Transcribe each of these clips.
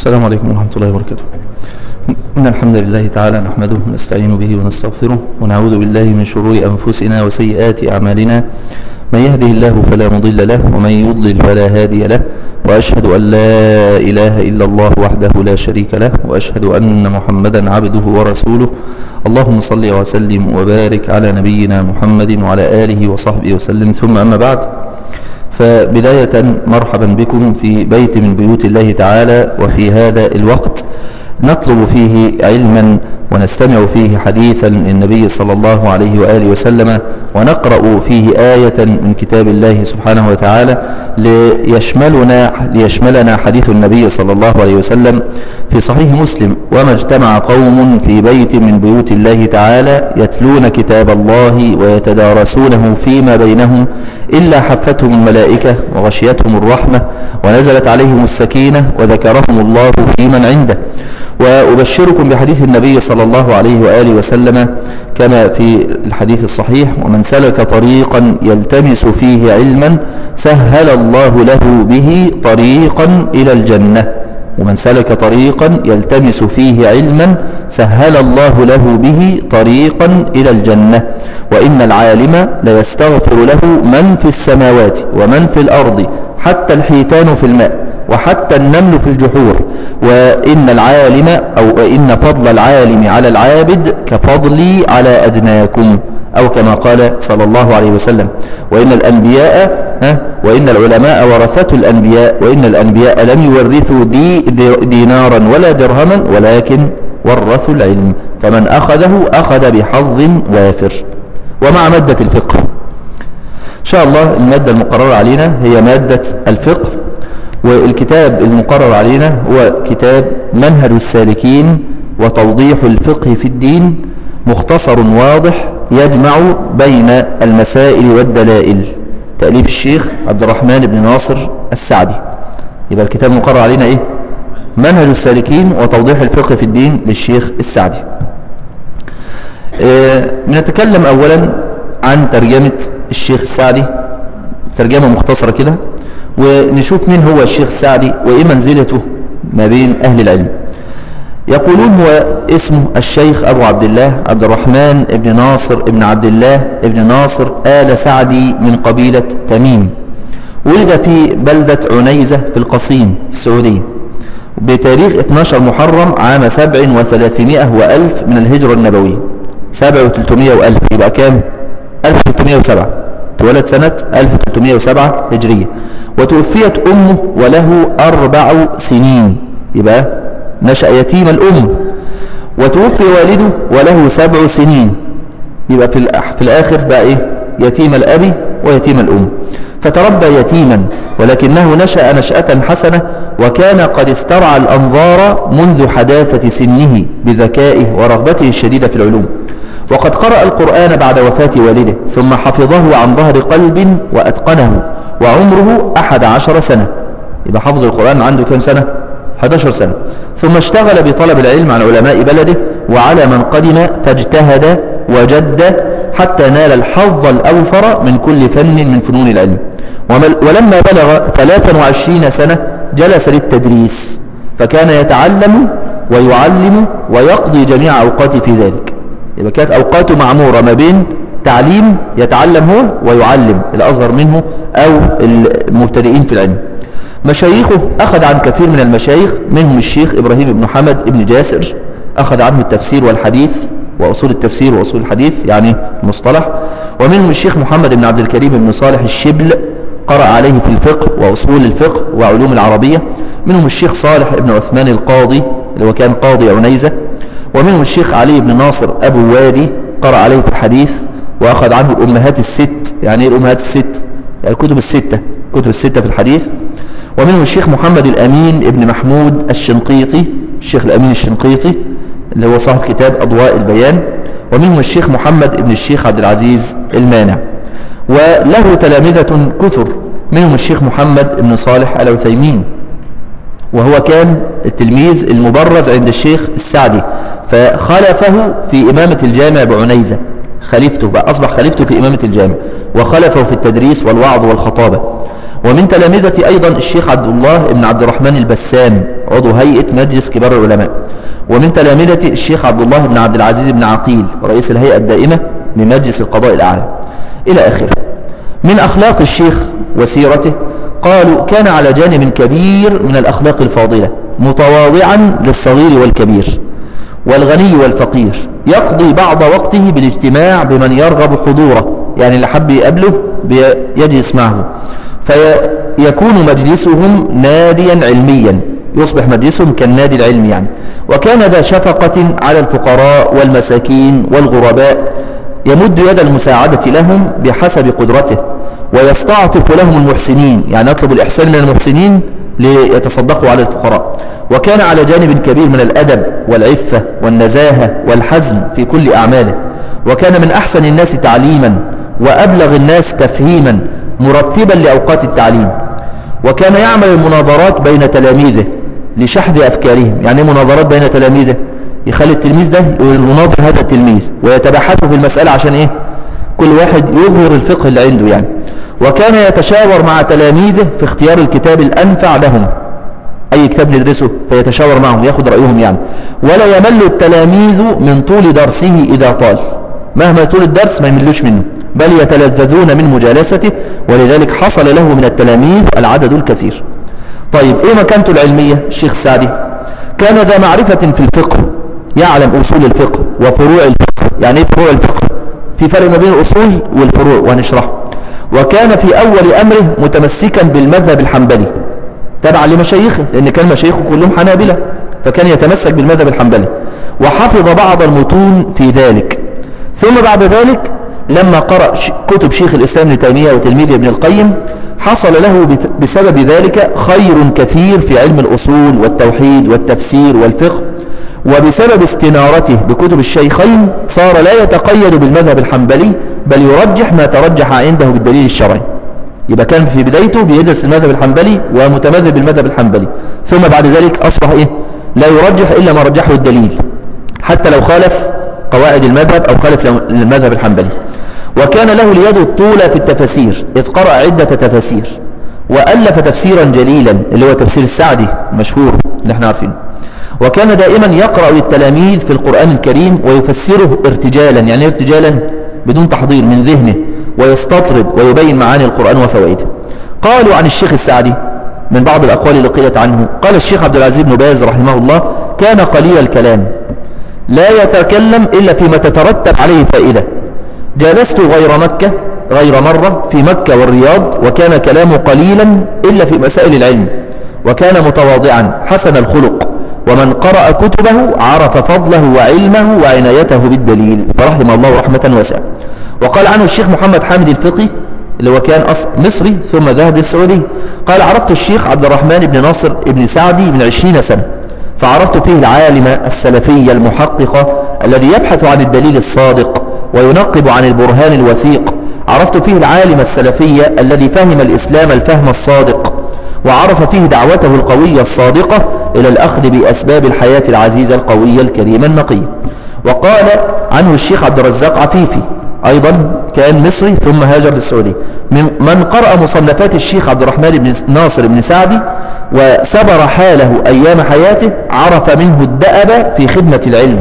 السلام عليكم ورحمة الله وبركاته إن الحمد لله تعالى نحمده ونستعين به ونستغفره ونعوذ بالله من شرور أنفسنا وسيئات أعمالنا من يهده الله فلا مضل له ومن يضلل فلا هادي له وأشهد أن لا إله إلا الله وحده لا شريك له وأشهد أن محمدا عبده ورسوله اللهم صل وسلم وبارك على نبينا محمد وعلى آله وصحبه وسلم ثم أما بعد فبداية مرحبا بكم في بيت من بيوت الله تعالى وفي هذا الوقت نطلب فيه علما ونستمع فيه حديثا للنبي صلى الله عليه وآله وسلم ونقرأ فيه آية من كتاب الله سبحانه وتعالى ليشملنا, ليشملنا حديث النبي صلى الله عليه وسلم في صحيح مسلم وما اجتمع قوم في بيت من بيوت الله تعالى يتلون كتاب الله ويتدارسونه فيما بينهم إلا حفتهم الملائكة وغشيتهم الرحمة ونزلت عليهم السكينة وذكرهم الله في من عنده وأبشركم بحديث النبي صلى الله عليه وآله وسلم كما في الحديث الصحيح ومن سلك طريقا يلتمس فيه علما سهل الله له به طريقا إلى الجنة ومن سلك طريقا يلتمس فيه علما سهل الله له به طريقا إلى الجنة وإن العالم ليستغفر له من في السماوات ومن في الأرض حتى الحيتان في الماء وحتى النمل في الجحور وإن العالم أو إن فضل العالم على العابد كفضلي على أدناكم أو كما قال صلى الله عليه وسلم وإن الأنبياء ها وإن العلماء ورثة الأنبياء وإن الأنبياء لم يورثوا دي دينارا ولا درهما ولكن ورثوا العلم فمن أخذه أخذ بحظ وافر ومع مادة الفقه إن شاء الله المادة المقررة علينا هي مادة الفقه والكتاب المقرر علينا هو كتاب منهج السالكين وتوضيح الفقه في الدين مختصر واضح يجمع بين المسائل والدلائل تأليف الشيخ عبد الرحمن بن ناصر السعدي يبقى الكتاب المقرر علينا ايه منهج السالكين وتوضيح الفقه في الدين للشيخ السعدي اه نتكلم اولا عن ترجمة الشيخ السعدي ترجمة مختصرة كده ونشوف مين هو الشيخ السعدي وإيه منزلته ما بين أهل العلم يقولون هو اسمه الشيخ أبو عبد الله عبد الرحمن ابن ناصر ابن عبد الله ابن ناصر آل سعدي من قبيلة تميم ولد في بلدة عنيزة في القصيم في السعودية بتاريخ 12 محرم عام 7 و300 وألف من الهجرة النبوية 7 و300 وألف يبقى كام 1307 اتولد سنة 1307 هجرية وتوفيت أمه وله أربع سنين يبقى نشأ يتيم الأم وتوفي والده وله سبع سنين يبقى في, في الآخر بقى إيه يتيم الأب ويتيم الأم فتربى يتيما ولكنه نشأ نشأة حسنة وكان قد استرعى الأنظار منذ حداثة سنه بذكائه ورغبته الشديدة في العلوم وقد قرأ القرآن بعد وفاة والده ثم حفظه عن ظهر قلب وأتقنه وعمره أحد عشر سنة يبقى حفظ القرآن عنده كم سنة 11 سنة ثم اشتغل بطلب العلم عن علماء بلده وعلى من قدم فاجتهد وجد حتى نال الحظ الأوفر من كل فن من فنون العلم ولما بلغ 23 سنة جلس للتدريس فكان يتعلم ويعلم ويقضي جميع أوقاته في ذلك يبقى كانت أوقاته معمورة ما بين تعليم يتعلم هو ويعلم الأصغر منه أو المبتدئين في العلم مشايخه أخذ عن كثير من المشايخ منهم الشيخ إبراهيم بن حمد بن جاسر أخذ عنه التفسير والحديث وأصول التفسير وأصول الحديث يعني المصطلح ومنهم الشيخ محمد بن عبد الكريم بن صالح الشبل قرأ عليه في الفقه وأصول الفقه وعلوم العربية منهم الشيخ صالح بن عثمان القاضي اللي هو كان قاضي عنيزة ومنهم الشيخ علي بن ناصر أبو وادي قرأ عليه في الحديث وأخذ عنه الأمهات الست يعني إيه الأمهات الست يعني الكتب الستة كتب الستة في الحديث ومنهم الشيخ محمد الأمين ابن محمود الشنقيطي الشيخ الأمين الشنقيطي اللي هو صاحب كتاب أضواء البيان ومنهم الشيخ محمد ابن الشيخ عبد العزيز المانع وله تلامذة كثر منهم الشيخ محمد بن صالح العثيمين وهو كان التلميذ المبرز عند الشيخ السعدي فخلفه في إمامة الجامع بعنيزة خليفته بقى أصبح خليفته في إمامة الجامع وخلفه في التدريس والوعظ والخطابة ومن تلامذة أيضا الشيخ عبد الله بن عبد الرحمن البسام عضو هيئة مجلس كبار العلماء ومن تلامذة الشيخ عبد الله بن عبد العزيز بن عقيل رئيس الهيئة الدائمة لمجلس القضاء الأعلى إلى آخره من أخلاق الشيخ وسيرته قالوا كان على جانب كبير من الأخلاق الفاضلة متواضعا للصغير والكبير والغني والفقير يقضي بعض وقته بالاجتماع بمن يرغب حضوره يعني اللي حب يقابله يجلس معه فيكون مجلسهم ناديا علميا يصبح مجلسهم كالنادي العلمي يعني وكان ذا شفقة على الفقراء والمساكين والغرباء يمد يد المساعدة لهم بحسب قدرته ويستعطف لهم المحسنين يعني يطلب الإحسان من المحسنين ليتصدقوا على الفقراء وكان على جانب كبير من الأدب والعفة والنزاهة والحزم في كل أعماله وكان من أحسن الناس تعليما وأبلغ الناس تفهيما مرتبا لأوقات التعليم وكان يعمل المناظرات بين تلاميذه لشحذ أفكارهم يعني ايه مناظرات بين تلاميذه يخلي التلميذ ده يناظر هذا التلميذ ويتبحثوا في المسألة عشان ايه كل واحد يظهر الفقه اللي عنده يعني وكان يتشاور مع تلاميذه في اختيار الكتاب الأنفع لهم أي كتاب ندرسه فيتشاور معهم ياخد رأيهم يعني ولا يمل التلاميذ من طول درسه إذا طال مهما طول الدرس ما يملوش منه بل يتلذذون من مجالسته ولذلك حصل له من التلاميذ العدد الكثير طيب ايه مكانته العلمية الشيخ سعدي كان ذا معرفة في الفقه يعلم أصول الفقه وفروع الفقه يعني ايه فروع الفقه في فرق ما بين الأصول والفروع وهنشرحه وكان في أول أمره متمسكا بالمذهب الحنبلي تبعا لمشايخه لأن كان مشايخه كلهم حنابلة فكان يتمسك بالمذهب الحنبلي وحفظ بعض المتون في ذلك ثم بعد ذلك لما قرأ كتب شيخ الإسلام ابن تيمية وتلميذه ابن القيم حصل له بسبب ذلك خير كثير في علم الأصول والتوحيد والتفسير والفقه وبسبب استنارته بكتب الشيخين صار لا يتقيد بالمذهب الحنبلي بل يرجح ما ترجح عنده بالدليل الشرعي يبقى كان في بدايته بيدرس المذهب الحنبلي ومتمذهب بالمذهب الحنبلي ثم بعد ذلك أصبح إيه لا يرجح إلا ما رجحه الدليل حتى لو خالف قواعد المذهب أو خالف المذهب الحنبلي وكان له اليد الطولة في التفاسير إذ قرأ عدة تفاسير وألف تفسيرا جليلا اللي هو تفسير السعدي مشهور اللي احنا عارفينه وكان دائما يقرأ للتلاميذ في القرآن الكريم ويفسره ارتجالا يعني ارتجالا بدون تحضير من ذهنه ويستطرد ويبين معاني القرآن وفوائده قالوا عن الشيخ السعدي من بعض الأقوال اللي قيلت عنه قال الشيخ عبد العزيز بن باز رحمه الله كان قليل الكلام لا يتكلم إلا فيما تترتب عليه فائدة جالست غير مكة غير مرة في مكة والرياض وكان كلامه قليلا إلا في مسائل العلم وكان متواضعا حسن الخلق ومن قرأ كتبه عرف فضله وعلمه وعنايته بالدليل فرحم الله رحمة واسعة وقال عنه الشيخ محمد حامد الفقي اللي هو كان أصل مصري ثم ذهب للسعودية قال عرفت الشيخ عبد الرحمن بن ناصر بن سعدي من عشرين سنة فعرفت فيه العالم السلفي المحقق الذي يبحث عن الدليل الصادق وينقب عن البرهان الوثيق عرفت فيه العالم السلفي الذي فهم الإسلام الفهم الصادق وعرف فيه دعوته القوية الصادقة إلى الأخذ بأسباب الحياة العزيزة القوية الكريمة النقية وقال عنه الشيخ عبد الرزاق عفيفي أيضا كان مصري ثم هاجر للسعودية من, من قرأ مصنفات الشيخ عبد الرحمن بن ناصر بن سعدي وسبر حاله أيام حياته عرف منه الدأب في خدمة العلم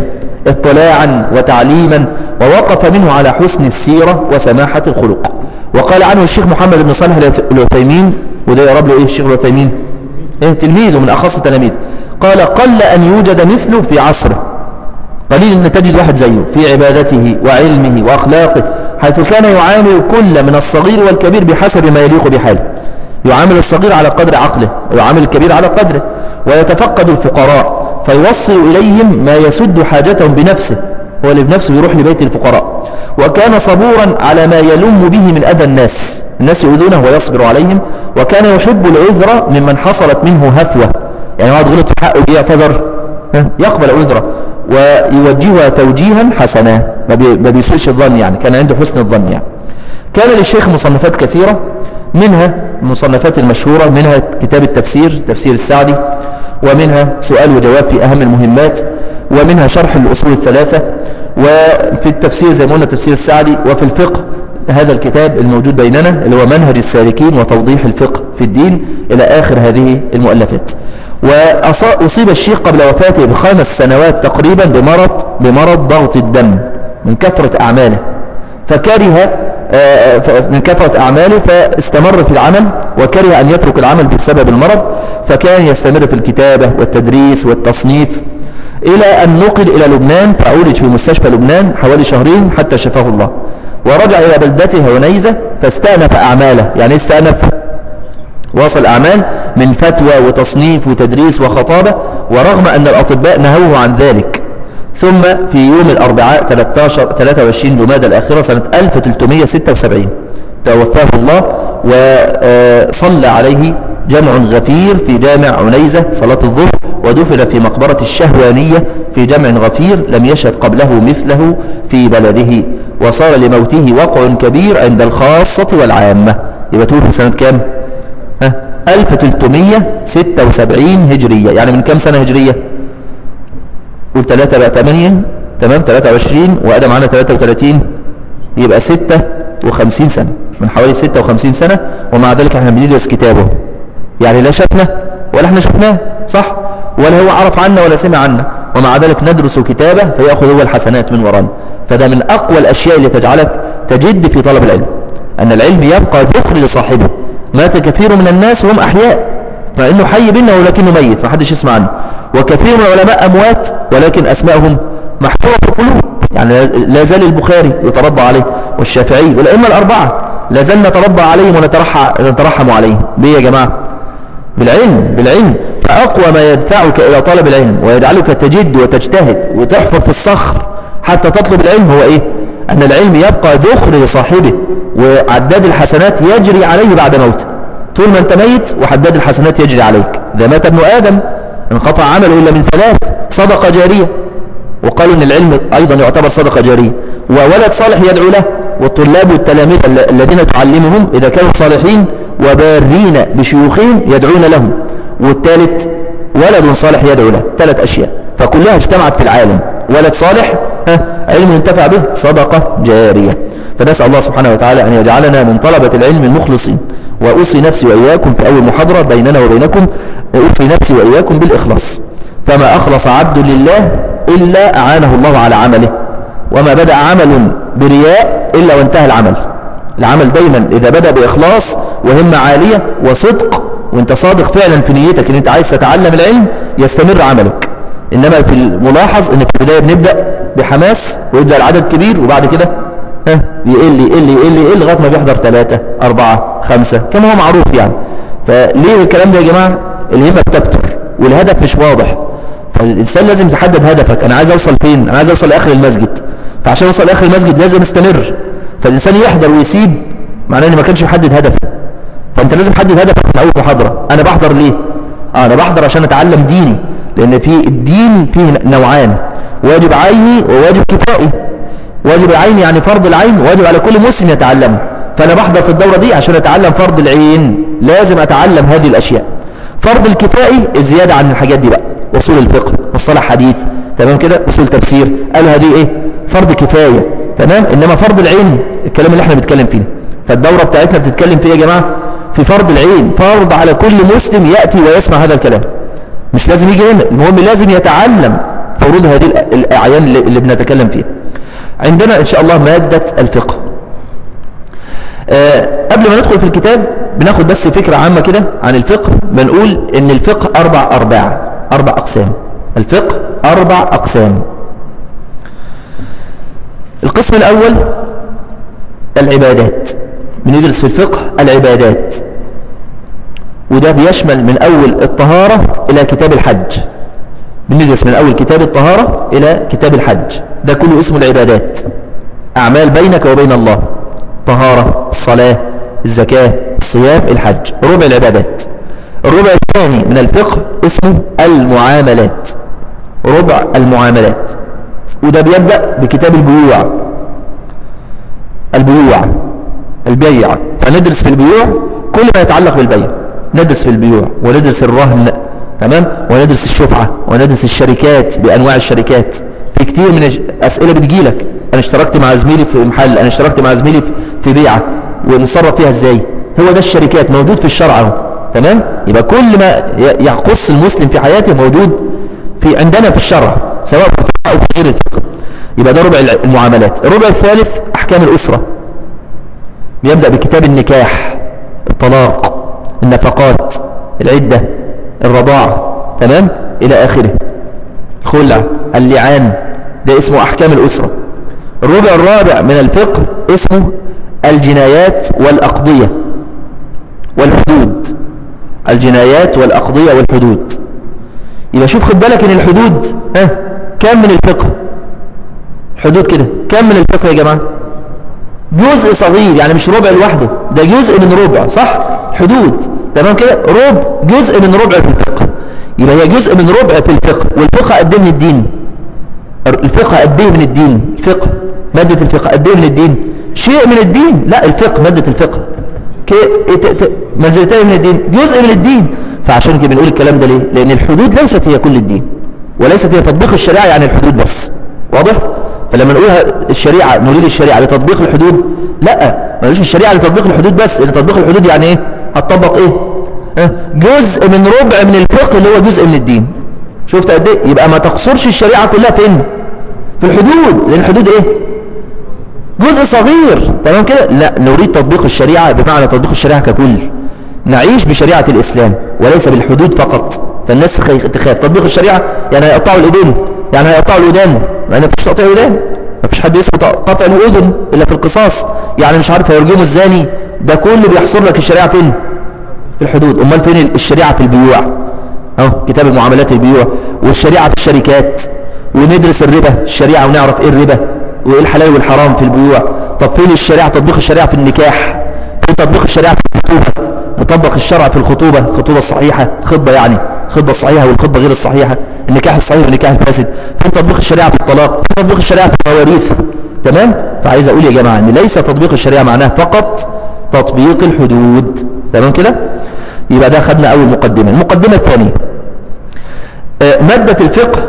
اطلاعا وتعليما ووقف منه على حسن السيرة وسماحة الخلق وقال عنه الشيخ محمد بن صالح العثيمين وده يقرب له ايه الشيخ العثيمين ايه تلميذه من اخص التلاميذ قال قل ان يوجد مثله في عصره قليل ان تجد واحد زيه في عبادته وعلمه واخلاقه حيث كان يعامل كل من الصغير والكبير بحسب ما يليق بحاله يعامل الصغير على قدر عقله ويعامل الكبير على قدره ويتفقد الفقراء فيوصل إليهم ما يسد حاجتهم بنفسه هو اللي بنفسه يروح لبيت الفقراء وكان صبورا على ما يلم به من أذى الناس الناس يؤذونه ويصبر عليهم وكان يحب العذر ممن حصلت منه هفوة يعني واحد غلط في حقه يعتذر يقبل عذره ويوجهها توجيها حسنا ما بيسوءش الظن يعني كان عنده حسن الظن يعني كان للشيخ مصنفات كثيرة منها المصنفات المشهورة منها كتاب التفسير تفسير السعدي ومنها سؤال وجواب في أهم المهمات ومنها شرح الأصول الثلاثة وفي التفسير زي ما قلنا تفسير السعدي وفي الفقه هذا الكتاب الموجود بيننا اللي هو منهج السالكين وتوضيح الفقه في الدين إلى آخر هذه المؤلفات وأصيب الشيخ قبل وفاته بخمس سنوات تقريبا بمرض بمرض ضغط الدم من كثرة أعماله فكره آه، من كثرة أعماله فاستمر في العمل وكره أن يترك العمل بسبب المرض فكان يستمر في الكتابة والتدريس والتصنيف إلى أن نقل إلى لبنان فعولج في مستشفى لبنان حوالي شهرين حتى شفاه الله ورجع إلى بلدته ونيزة فاستأنف أعماله يعني استأنف واصل أعمال من فتوى وتصنيف وتدريس وخطابة ورغم أن الأطباء نهوه عن ذلك ثم في يوم الأربعاء 13 23 جماد الآخرة سنة 1376 توفاه الله وصلى عليه جمع غفير في جامع عنيزة صلاة الظهر ودفن في مقبرة الشهوانية في جمع غفير لم يشهد قبله مثله في بلده وصار لموته وقع كبير عند الخاصة والعامة يبقى توفي سنة كام 1376 هجرية يعني من كم سنة هجرية قول 3 بقى 8 تمام 23 وأدى معانا 33 يبقى 56 سنة من حوالي 56 سنة ومع ذلك احنا بندرس كتابه يعني لا شفنا ولا احنا شفناه صح ولا هو عرف عنا ولا سمع عنا ومع ذلك ندرس كتابه فيأخذ هو الحسنات من ورانا فده من أقوى الأشياء اللي تجعلك تجد في طلب العلم أن العلم يبقى ذخر لصاحبه مات كثير من الناس وهم أحياء مع أنه حي بنا ولكنه ميت ما حدش يسمع عنه وكثير من العلماء أموات ولكن أسمائهم محفورة في القلوب يعني لا زال البخاري يتربى عليه والشافعي والأئمة الأربعة لا زال نتربى عليهم ونترحم عليهم بيه يا جماعة بالعلم بالعلم فأقوى ما يدفعك إلى طلب العلم ويجعلك تجد وتجتهد وتحفر في الصخر حتى تطلب العلم هو إيه أن العلم يبقى ذخر لصاحبه وعداد الحسنات يجري عليه بعد موته طول ما أنت ميت وحداد الحسنات يجري عليك إذا مات ابن آدم انقطع عمله إلا من ثلاث صدقة جارية وقالوا أن العلم أيضا يعتبر صدقة جارية وولد صالح يدعو له والطلاب والتلاميذ الذين تعلمهم إذا كانوا صالحين وبارين بشيوخهم يدعون لهم والثالث ولد صالح يدعو له ثلاث أشياء فكلها اجتمعت في العالم ولد صالح علم ينتفع به صدقة جارية فنسأل الله سبحانه وتعالى أن يجعلنا من طلبة العلم المخلصين وأوصي نفسي وإياكم في أول محاضرة بيننا وبينكم أوصي نفسي وإياكم بالإخلاص فما أخلص عبد لله إلا أعانه الله على عمله وما بدأ عمل برياء إلا وانتهى العمل العمل دايما إذا بدأ بإخلاص وهمة عالية وصدق وانت صادق فعلا في نيتك ان انت عايز تتعلم العلم يستمر عملك انما في الملاحظ ان في البداية بنبدأ بحماس ويبدأ العدد كبير وبعد كده ها يقل يقل يقل يقل لغاية ما بيحضر ثلاثة أربعة خمسة كما هو معروف يعني فليه الكلام ده يا جماعة الهمة بتكتر والهدف مش واضح فالإنسان لازم يتحدد هدفك أنا عايز أوصل فين أنا عايز أوصل لآخر المسجد فعشان أوصل لآخر المسجد لازم استمر فالإنسان يحضر ويسيب معناه أنه ما كانش محدد هدف فأنت لازم تحدد هدفك من أول محاضرة أنا بحضر ليه آه أنا بحضر عشان أتعلم ديني لأن في الدين فيه نوعان واجب عيني وواجب كفائي واجب العين يعني فرض العين واجب على كل مسلم يتعلمه فأنا بحضر في الدورة دي عشان أتعلم فرض العين لازم أتعلم هذه الأشياء فرض الكفائي الزيادة عن الحاجات دي بقى وصول الفقه مصطلح حديث تمام كده وصول تفسير قالوا هذه ايه فرض كفاية تمام انما فرض العين الكلام اللي احنا بنتكلم فيه فالدورة بتاعتنا بتتكلم فيه يا جماعة في فرض العين فرض على كل مسلم يأتي ويسمع هذا الكلام مش لازم يجي هنا المهم لازم يتعلم فروض هذه الأعيان اللي بنتكلم فيها عندنا إن شاء الله مادة الفقه أه قبل ما ندخل في الكتاب بناخد بس فكرة عامة كده عن الفقه بنقول ان الفقه أربع أرباع أربع أقسام الفقه أربع أقسام القسم الأول العبادات بندرس في الفقه العبادات وده بيشمل من أول الطهارة إلى كتاب الحج بندرس من أول كتاب الطهارة إلى كتاب الحج ده كله اسمه العبادات أعمال بينك وبين الله طهارة الصلاة الزكاة الصيام الحج ربع العبادات الربع الثاني من الفقه اسمه المعاملات ربع المعاملات وده بيبدأ بكتاب البيوع البيوع البيع فندرس في البيوع كل ما يتعلق بالبيع ندرس في البيوع وندرس الرهن تمام وندرس الشفعة وندرس الشركات بأنواع الشركات في كتير من أسئلة بتجيلك أنا اشتركت مع زميلي في محل أنا اشتركت مع زميلي في بيعة ونصرف فيها ازاي هو ده الشركات موجود في الشرع اهو تمام يبقى كل ما يخص المسلم في حياته موجود في عندنا في الشرع سواء في الفقه او في غير الفقه يبقى ده ربع المعاملات الربع الثالث احكام الاسره بيبدا بكتاب النكاح الطلاق النفقات العده الرضاعه تمام الى اخره خلع اللعان ده اسمه احكام الاسره الربع الرابع من الفقه اسمه الجنايات والأقضية والحدود الجنايات والأقضية والحدود يبقى شوف خد بالك ان الحدود ها كم من الفقه حدود كده كم من الفقه يا جماعة جزء صغير يعني مش ربع لوحده ده جزء من ربع صح حدود تمام كده ربع جزء من ربع في الفقه يبقى هي جزء من ربع في الفقه والفقه قد ايه من الدين الفقه قد ايه من الدين الفقه مادة الفقه قد ايه من الدين شيء من الدين لا الفقه مادة الفقه منزلتين من الدين جزء من الدين فعشان كده بنقول الكلام ده ليه لأن الحدود ليست هي كل الدين وليست هي تطبيق الشريعة يعني الحدود بس واضح فلما نقولها الشريعة نريد الشريعة لتطبيق الحدود لا ما نقولش الشريعة لتطبيق الحدود بس لأن تطبيق الحدود يعني ايه هتطبق ايه جزء من ربع من الفقه اللي هو جزء من الدين شفت قد ايه يبقى ما تقصرش الشريعة كلها فين في الحدود لأن الحدود ايه جزء صغير تمام كده لا نريد تطبيق الشريعة بمعنى تطبيق الشريعة ككل نعيش بشريعة الإسلام وليس بالحدود فقط فالناس تخاف تطبيق الشريعة يعني هيقطعوا الإيدين يعني هيقطعوا الودان ما فيش تقطيع ودان ما فيش حد يسمى قطع الأذن إلا في القصاص يعني مش عارف هيرجموا الزاني ده كله بيحصر لك الشريعة فين في الحدود أمال فين الشريعة في البيوع اهو كتاب المعاملات البيوع والشريعة في الشركات وندرس الربا الشريعة ونعرف ايه الربا وايه الحلال والحرام في البيوع طب فين الشريعة تطبيق الشريعة في النكاح فين تطبيق الشريعة في الخطوبة نطبق الشرع في الخطوبة الخطوبة الصحيحة خطبة يعني الخطبة الصحيحة والخطبة غير الصحيحة النكاح الصحيح والنكاح الفاسد فين تطبيق الشريعة في الطلاق فين تطبيق الشريعة في المواريث تمام فعايز اقول يا جماعة ان ليس تطبيق الشريعة معناه فقط تطبيق الحدود تمام كده يبقى ده خدنا اول مقدمة المقدمة الثانية آه، مادة الفقه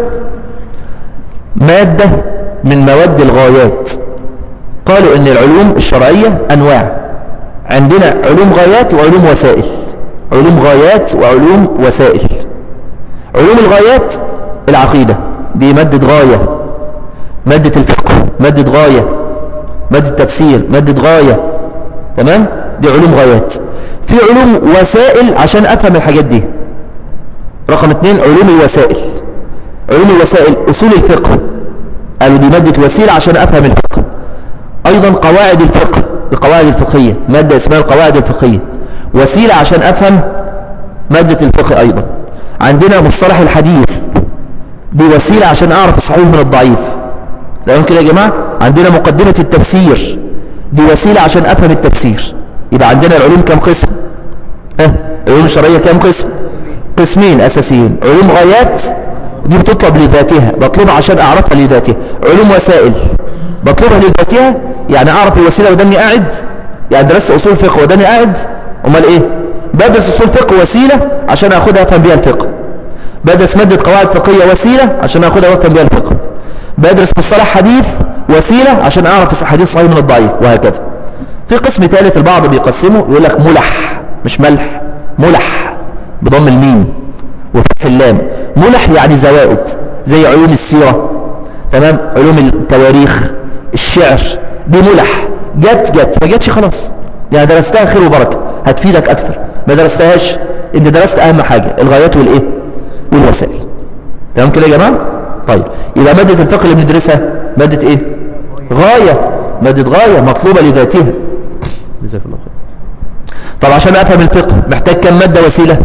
مادة من مواد الغايات قالوا ان العلوم الشرعية انواع عندنا علوم غايات وعلوم وسائل علوم غايات وعلوم وسائل علوم الغايات العقيدة دي مادة غاية مادة الفقه مادة غاية مادة تفسير مادة غاية تمام دي علوم غايات في علوم وسائل عشان افهم الحاجات دي رقم اثنين علوم الوسائل علوم الوسائل اصول الفقه قالوا دي مادة وسيلة عشان أفهم الفقه أيضا قواعد الفقه القواعد الفقهية مادة اسمها القواعد الفقهية وسيلة عشان أفهم مادة الفقه أيضا عندنا مصطلح الحديث دي وسيلة عشان أعرف الصحيح من الضعيف لأن كده يا جماعة عندنا مقدمة التفسير دي وسيلة عشان أفهم التفسير يبقى عندنا العلوم كم قسم اه العلوم الشرعية كم قسم قسمين أساسيين علوم غايات دي بتطلب لذاتها بطلبها عشان اعرفها لذاتها علوم وسائل بطلبها لذاتها يعني اعرف الوسيلة وداني قاعد يعني درست اصول فقه وداني قاعد امال ايه بدرس اصول فقه وسيلة عشان اخدها افهم بيها الفقه بدرس مادة قواعد فقهية وسيلة عشان اخدها وافهم بيها الفقه بدرس مصطلح حديث وسيلة عشان اعرف الحديث صحيح من الضعيف وهكذا في قسم ثالث البعض بيقسمه يقول لك ملح مش ملح ملح بضم الميم وفتح اللام ملح يعني زوائد زي علوم السيرة تمام علوم التواريخ الشعر دي ملح جت جت ما جتش خلاص يعني درستها خير وبركة هتفيدك أكثر ما درستهاش انت درست أهم حاجة الغايات والإيه والوسائل تمام كده يا جماعة طيب يبقى مادة الفقه اللي بندرسها مادة إيه غاية مادة غاية مطلوبة لذاتها جزاك الله خير طب عشان أفهم الفقه محتاج كم مادة وسيلة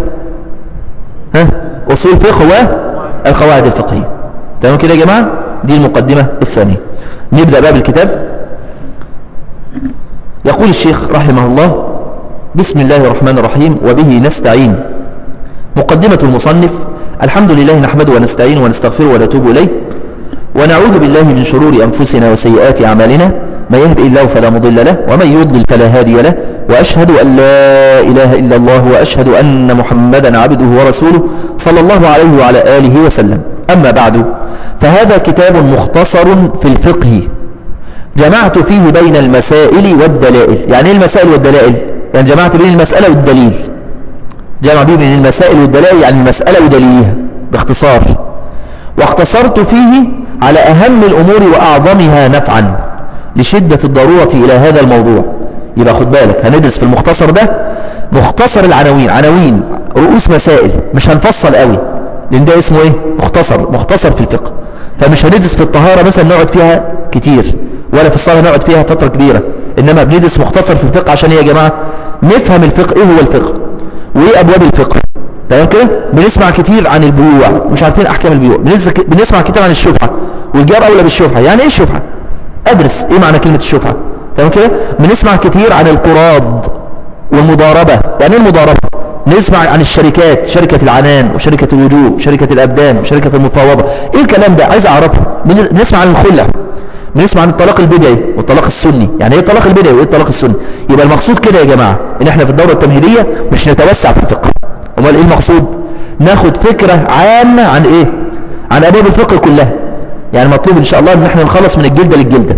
ها أصول فقه والقواعد الفقهية تمام كده يا جماعة دي المقدمة الثانية نبدأ باب الكتاب يقول الشيخ رحمه الله بسم الله الرحمن الرحيم وبه نستعين مقدمة المصنف الحمد لله نحمده ونستعين ونستغفره ونتوب إليه ونعوذ بالله من شرور أنفسنا وسيئات أعمالنا ما يهدئ الله فلا مضل له ومن يضلل فلا هادي له وأشهد أن لا إله إلا الله وأشهد أن محمدا عبده ورسوله صلى الله عليه وعلى آله وسلم أما بعد فهذا كتاب مختصر في الفقه جمعت فيه بين المسائل والدلائل يعني ايه المسائل والدلائل يعني جمعت بين المسألة والدليل جمع بين المسائل والدلائل يعني المسألة ودليلها باختصار واختصرت فيه على أهم الأمور وأعظمها نفعا لشدة الضرورة إلى هذا الموضوع يبقى خد بالك هندرس في المختصر ده مختصر العناوين عناوين رؤوس مسائل مش هنفصل قوي لان ده اسمه ايه مختصر مختصر في الفقه فمش هندرس في الطهارة مثلا نقعد فيها كتير ولا في الصلاة نقعد فيها فترة كبيرة انما بندرس مختصر في الفقه عشان ايه يا جماعة نفهم الفقه ايه هو الفقه وايه ابواب الفقه تمام كده بنسمع كتير عن البيوع مش عارفين احكام البيوع بنسمع كتير عن الشفعة والجار اولى بالشفعة يعني ايه الشفعة ادرس ايه معنى كلمة الشفعة تمام كده بنسمع كتير عن القراض والمضاربة يعني ايه المضاربة نسمع عن الشركات شركة العنان وشركة الوجوه وشركة الأبدان وشركة المفاوضة ايه الكلام ده عايز اعرفه بنسمع عن الخلع بنسمع عن الطلاق البدعي والطلاق السني يعني ايه الطلاق البدعي وايه الطلاق السني يبقى المقصود كده يا جماعة ان احنا في الدورة التمهيدية مش نتوسع في الفقه امال ايه المقصود ناخد فكرة عامة عن ايه عن ابواب الفقه كلها يعني مطلوب ان شاء الله ان احنا نخلص من الجلدة للجلدة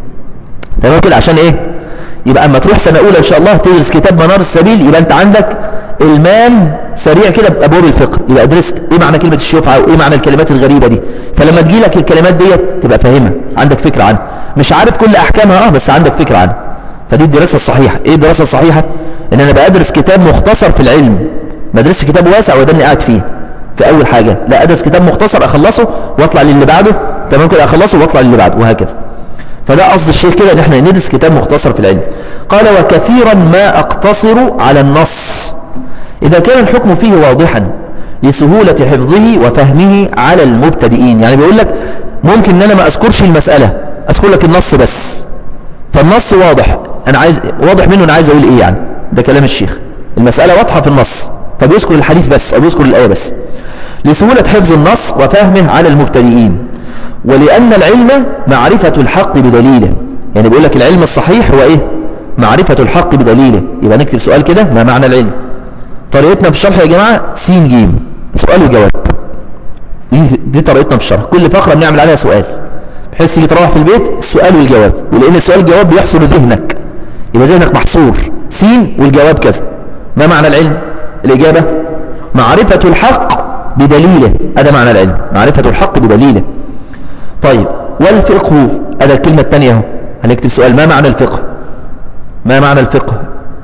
تمام كده عشان ايه يبقى اما تروح سنة اولى ان شاء الله تدرس كتاب منار السبيل يبقى انت عندك المام سريع كده بابواب الفقه يبقى درست ايه معنى كلمة الشفعة وايه معنى الكلمات الغريبة دي فلما تجي لك الكلمات ديت تبقى فاهمها عندك فكرة عنها مش عارف كل احكامها اه بس عندك فكرة عنها فدي الدراسة الصحيحة ايه الدراسة الصحيحة ان انا بدرس كتاب مختصر في العلم ما ادرسش كتاب واسع وده قاعد فيه في اول حاجة لا ادرس كتاب مختصر اخلصه واطلع للي بعده تمام كده اخلصه واطلع للي بعده وهكذا فده قصد الشيخ كده ان احنا ندرس كتاب مختصر في العلم قال وكثيرا ما اقتصر على النص اذا كان الحكم فيه واضحا لسهولة حفظه وفهمه على المبتدئين يعني بيقول لك ممكن ان انا ما اذكرش المسألة اذكر لك النص بس فالنص واضح انا عايز واضح منه انا عايز اقول ايه يعني ده كلام الشيخ المسألة واضحة في النص فبيذكر الحديث بس او بيذكر الآية بس لسهولة حفظ النص وفهمه على المبتدئين ولأن العلم معرفة الحق بدليله يعني بيقول لك العلم الصحيح هو ايه معرفة الحق بدليله يبقى نكتب سؤال كده ما معنى العلم طريقتنا في الشرح يا جماعة سين جيم سؤال وجواب دي, دي طريقتنا في الشرح كل فقرة بنعمل عليها سؤال بحيث تيجي تروح في البيت السؤال والجواب ولأن السؤال والجواب بيحصر ذهنك يبقى ذهنك محصور سين والجواب كذا ما معنى العلم الإجابة معرفة الحق بدليله هذا معنى العلم معرفة الحق بدليله طيب والفقه هذا الكلمة الثانية اهو هنكتب سؤال ما معنى الفقه ما معنى الفقه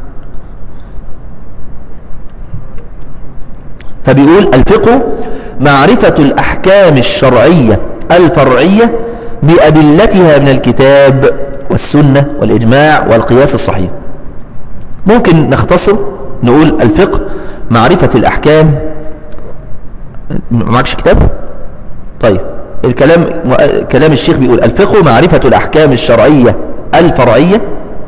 فبيقول الفقه معرفة الأحكام الشرعية الفرعية بأدلتها من الكتاب والسنة والإجماع والقياس الصحيح ممكن نختصر نقول الفقه معرفة الأحكام معكش كتاب طيب الكلام كلام الشيخ بيقول الفقه معرفة الأحكام الشرعية الفرعية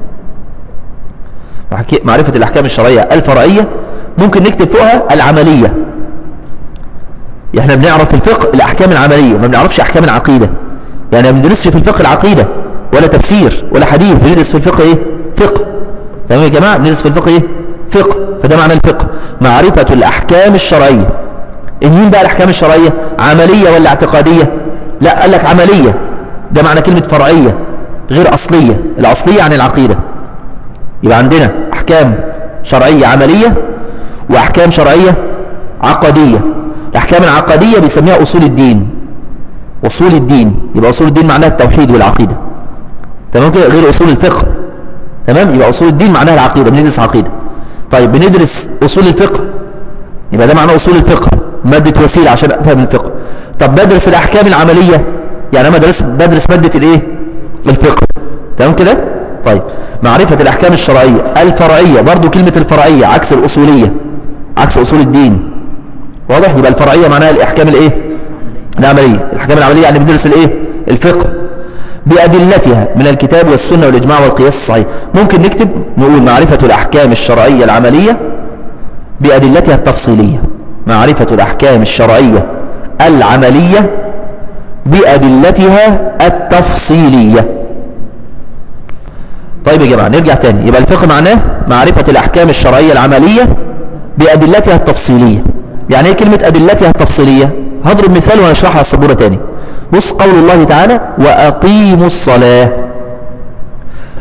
معرفة الأحكام الشرعية الفرعية ممكن نكتب فوقها العملية احنا بنعرف في الفقه الأحكام العملية ما بنعرفش أحكام العقيدة يعني ما بندرسش في الفقه العقيدة ولا تفسير ولا حديث بندرس في الفقه ايه فقه تمام يا جماعة بندرس في الفقه ايه فقه فده معنى الفقه معرفة الأحكام الشرعية مين بقى الأحكام الشرعية عملية ولا اعتقادية لا قال لك عملية ده معنى كلمة فرعية غير أصلية الأصلية عن العقيدة يبقى عندنا أحكام شرعية عملية وأحكام شرعية عقدية الأحكام العقدية بيسميها أصول الدين أصول الدين يبقى أصول الدين معناها التوحيد والعقيدة تمام كده غير أصول الفقه تمام يبقى أصول الدين معناها العقيدة بندرس عقيدة طيب بندرس أصول الفقه يبقى ده معنى أصول الفقه مادة وسيلة عشان أفهم الفقه طب بدرس الأحكام العملية يعني أنا بدرس, بدرس مادة الإيه الفقه تمام كده طيب معرفة الأحكام الشرعية الفرعية برضو كلمة الفرعية عكس الأصولية عكس أصول الدين واضح يبقى الفرعية معناها الأحكام الإيه العملية الأحكام العملية يعني بندرس الإيه الفقه بأدلتها من الكتاب والسنة والإجماع والقياس الصحيح ممكن نكتب نقول معرفة الأحكام الشرعية العملية بأدلتها التفصيلية معرفة الأحكام الشرعية العملية بأدلتها التفصيلية طيب يا جماعة نرجع تاني يبقى الفقه معناه معرفة الأحكام الشرعية العملية بأدلتها التفصيلية يعني ايه كلمة أدلتها التفصيلية هضرب مثال ونشرحها الصبورة تاني بص قول الله تعالى وأقيموا الصلاة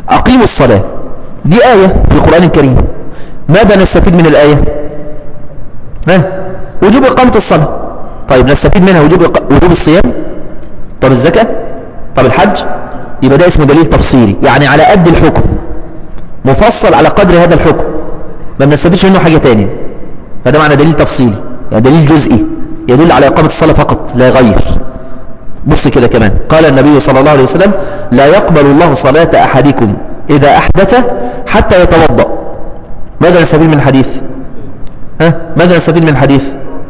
أقيموا الصلاة دي آية في القرآن الكريم ماذا نستفيد من الآية ها وجوب إقامة الصلاة طيب نستفيد منها وجوب وجوب الصيام طب الزكاة طب الحج يبقى ده اسمه دليل تفصيلي يعني على قد الحكم مفصل على قدر هذا الحكم ما بنستفيدش منه حاجة تانية فده معنى دليل تفصيلي يعني دليل جزئي يدل على إقامة الصلاة فقط لا غير بص كده كمان قال النبي صلى الله عليه وسلم لا يقبل الله صلاة أحدكم إذا أحدث حتى يتوضأ ماذا نستفيد من الحديث ها ماذا نستفيد من الحديث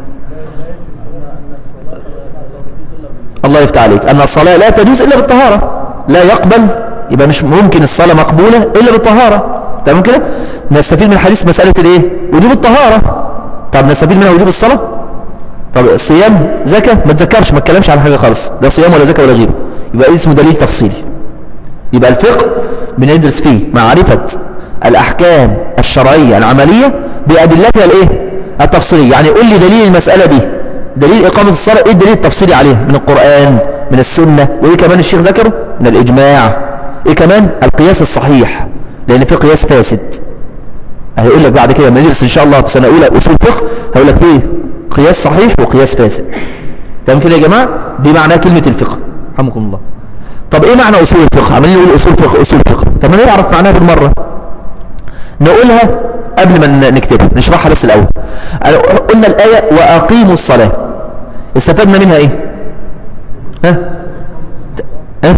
الله يفتح عليك أن الصلاة لا تجوز إلا بالطهارة لا يقبل يبقى مش ممكن الصلاة مقبولة إلا بالطهارة تمام كده نستفيد من الحديث مسألة الايه وجوب الطهارة طب نستفيد منها وجوب الصلاة طب الصيام زكاة ما تذكرش ما تكلمش عن حاجة خالص لا صيام ولا زكاة ولا غيره يبقى اسمه دليل تفصيلي يبقى الفقه بندرس فيه معرفة الأحكام الشرعية العملية بأدلتها الايه التفصيلية يعني قول لي دليل المسألة دي دليل إقامة الصلاة ايه الدليل التفصيلي عليها من القرآن من السنة وايه كمان الشيخ ذكره من الإجماع ايه كمان القياس الصحيح لأن في قياس فاسد هيقول لك بعد كده لما ندرس إن شاء الله في سنة أولى أصول فقه هيقول لك فيه قياس صحيح وقياس فاسد تمام كده يا جماعة دي معناها كلمة الفقه رحمكم الله طب ايه معنى أصول الفقه عمالين نقول أصول فقه أصول فقه طب ما نعرف معناها بالمرة نقولها قبل ما نكتبها نشرحها بس الأول قلنا الآية وأقيموا الصلاة استفدنا منها ايه ها ها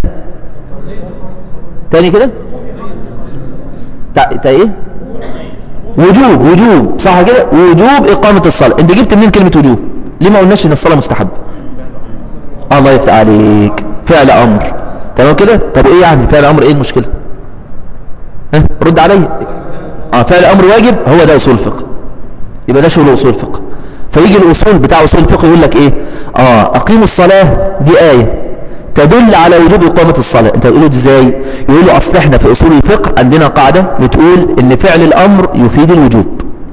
تاني كده تا ايه وجوب وجوب صح كده وجوب إقامة الصلاة انت جبت منين كلمة وجوب ليه ما قلناش ان الصلاة مستحب الله يفتح عليك فعل أمر تمام كده طب ايه يعني فعل أمر ايه المشكلة ها رد علي اه فعل أمر واجب هو ده أصول الفقه يبقى ده شغل أصول الفقه فيجي الأصول بتاع أصول الفقه يقول لك ايه اه أقيموا الصلاة دي آية تدل على وجوب إقامة الصلاة انت تقوله ازاي يقولوا اصل احنا في اصول الفقه عندنا قاعدة بتقول ان فعل الامر يفيد الوجوب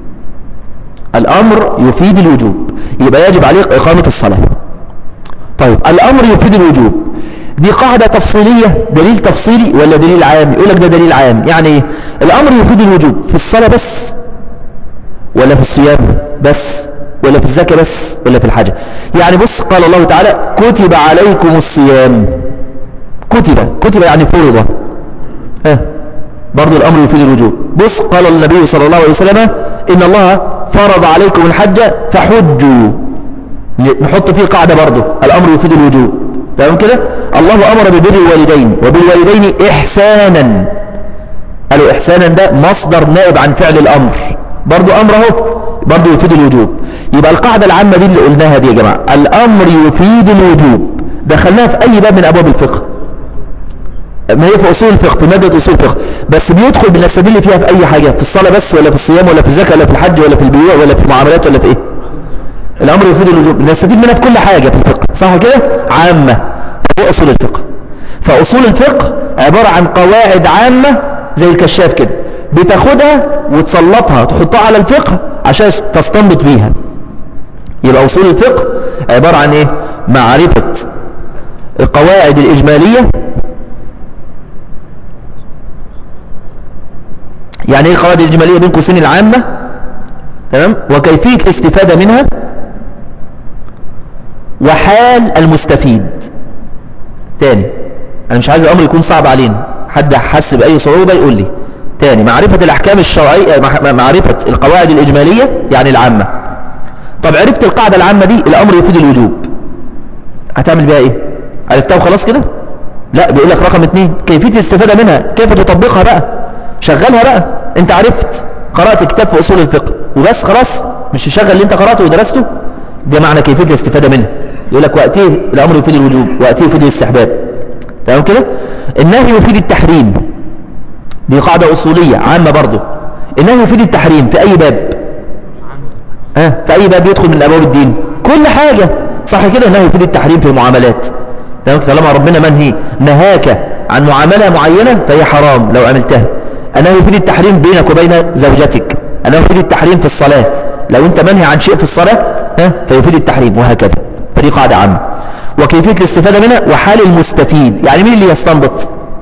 الامر يفيد الوجوب يبقى يجب عليك اقامة الصلاة طيب الامر يفيد الوجوب دي قاعدة تفصيلية دليل تفصيلي ولا دليل عام يقول لك ده دليل عام يعني ايه الامر يفيد الوجوب في الصلاة بس ولا في الصيام بس ولا في الزكاة بس ولا في الحاجة يعني بص قال الله تعالى كتب عليكم الصيام كتب كتب يعني فرض ها برضو الأمر يفيد الوجوب بص قال النبي صلى الله عليه وسلم إن الله فرض عليكم الحج فحجوا نحط فيه قاعدة برضو الأمر يفيد الوجوب تمام كده الله أمر ببر الوالدين وبالوالدين إحسانا قالوا إحسانا ده مصدر نائب عن فعل الأمر برضو أمره برضو يفيد الوجوب يبقى القاعدة العامة دي اللي قلناها دي يا جماعة الأمر يفيد الوجوب دخلناها في أي باب من أبواب الفقه ما هي في أصول الفقه في مادة أصول الفقه بس بيدخل بنستدل فيها في أي حاجة في الصلاة بس ولا في الصيام ولا في الزكاة ولا في الحج ولا في البيوع ولا في المعاملات ولا في إيه الأمر يفيد الوجوب بنستفيد منها في كل حاجة في الفقه صح كده عامة في أصول الفقه فأصول الفقه عبارة عن قواعد عامة زي الكشاف كده بتاخدها وتسلطها تحطها على الفقه عشان تستنبط بيها يبقى أصول الفقه عبارة عن إيه معرفة القواعد الإجمالية يعني إيه القواعد الإجمالية بين قوسين العامة تمام وكيفية الاستفادة منها وحال المستفيد تاني أنا مش عايز الأمر يكون صعب علينا حد حس بأي صعوبة يقول لي تاني معرفة الأحكام الشرعية معرفة القواعد الإجمالية يعني العامة طب عرفت القاعدة العامة دي الأمر يفيد الوجوب هتعمل بها إيه عرفتها وخلاص كده لا بيقول لك رقم اتنين كيفية الاستفادة منها كيف تطبقها بقى شغلها بقى انت عرفت قرأت كتاب في أصول الفقه وبس خلاص مش تشغل اللي انت قرأته ودرسته ده معنى كيفية الاستفادة منها يقول لك وقتيه الأمر يفيد الوجوب وقتيه يفيد الاستحباب تمام كده النهي يفيد التحريم دي قاعدة أصولية عامة برضو النهي يفيد التحريم في أي باب ها في أي باب يدخل من أبواب الدين كل حاجة صح كده النهي يفيد التحريم في المعاملات طالما ربنا منهي نهاك عن معاملة معينة فهي حرام لو عملتها النهي يفيد التحريم بينك وبين زوجتك النهي يفيد التحريم في الصلاة لو انت منهي عن شيء في الصلاة ها فيفيد التحريم وهكذا فدي قاعدة عامة وكيفية الاستفادة منها وحال المستفيد يعني مين اللي يستنبط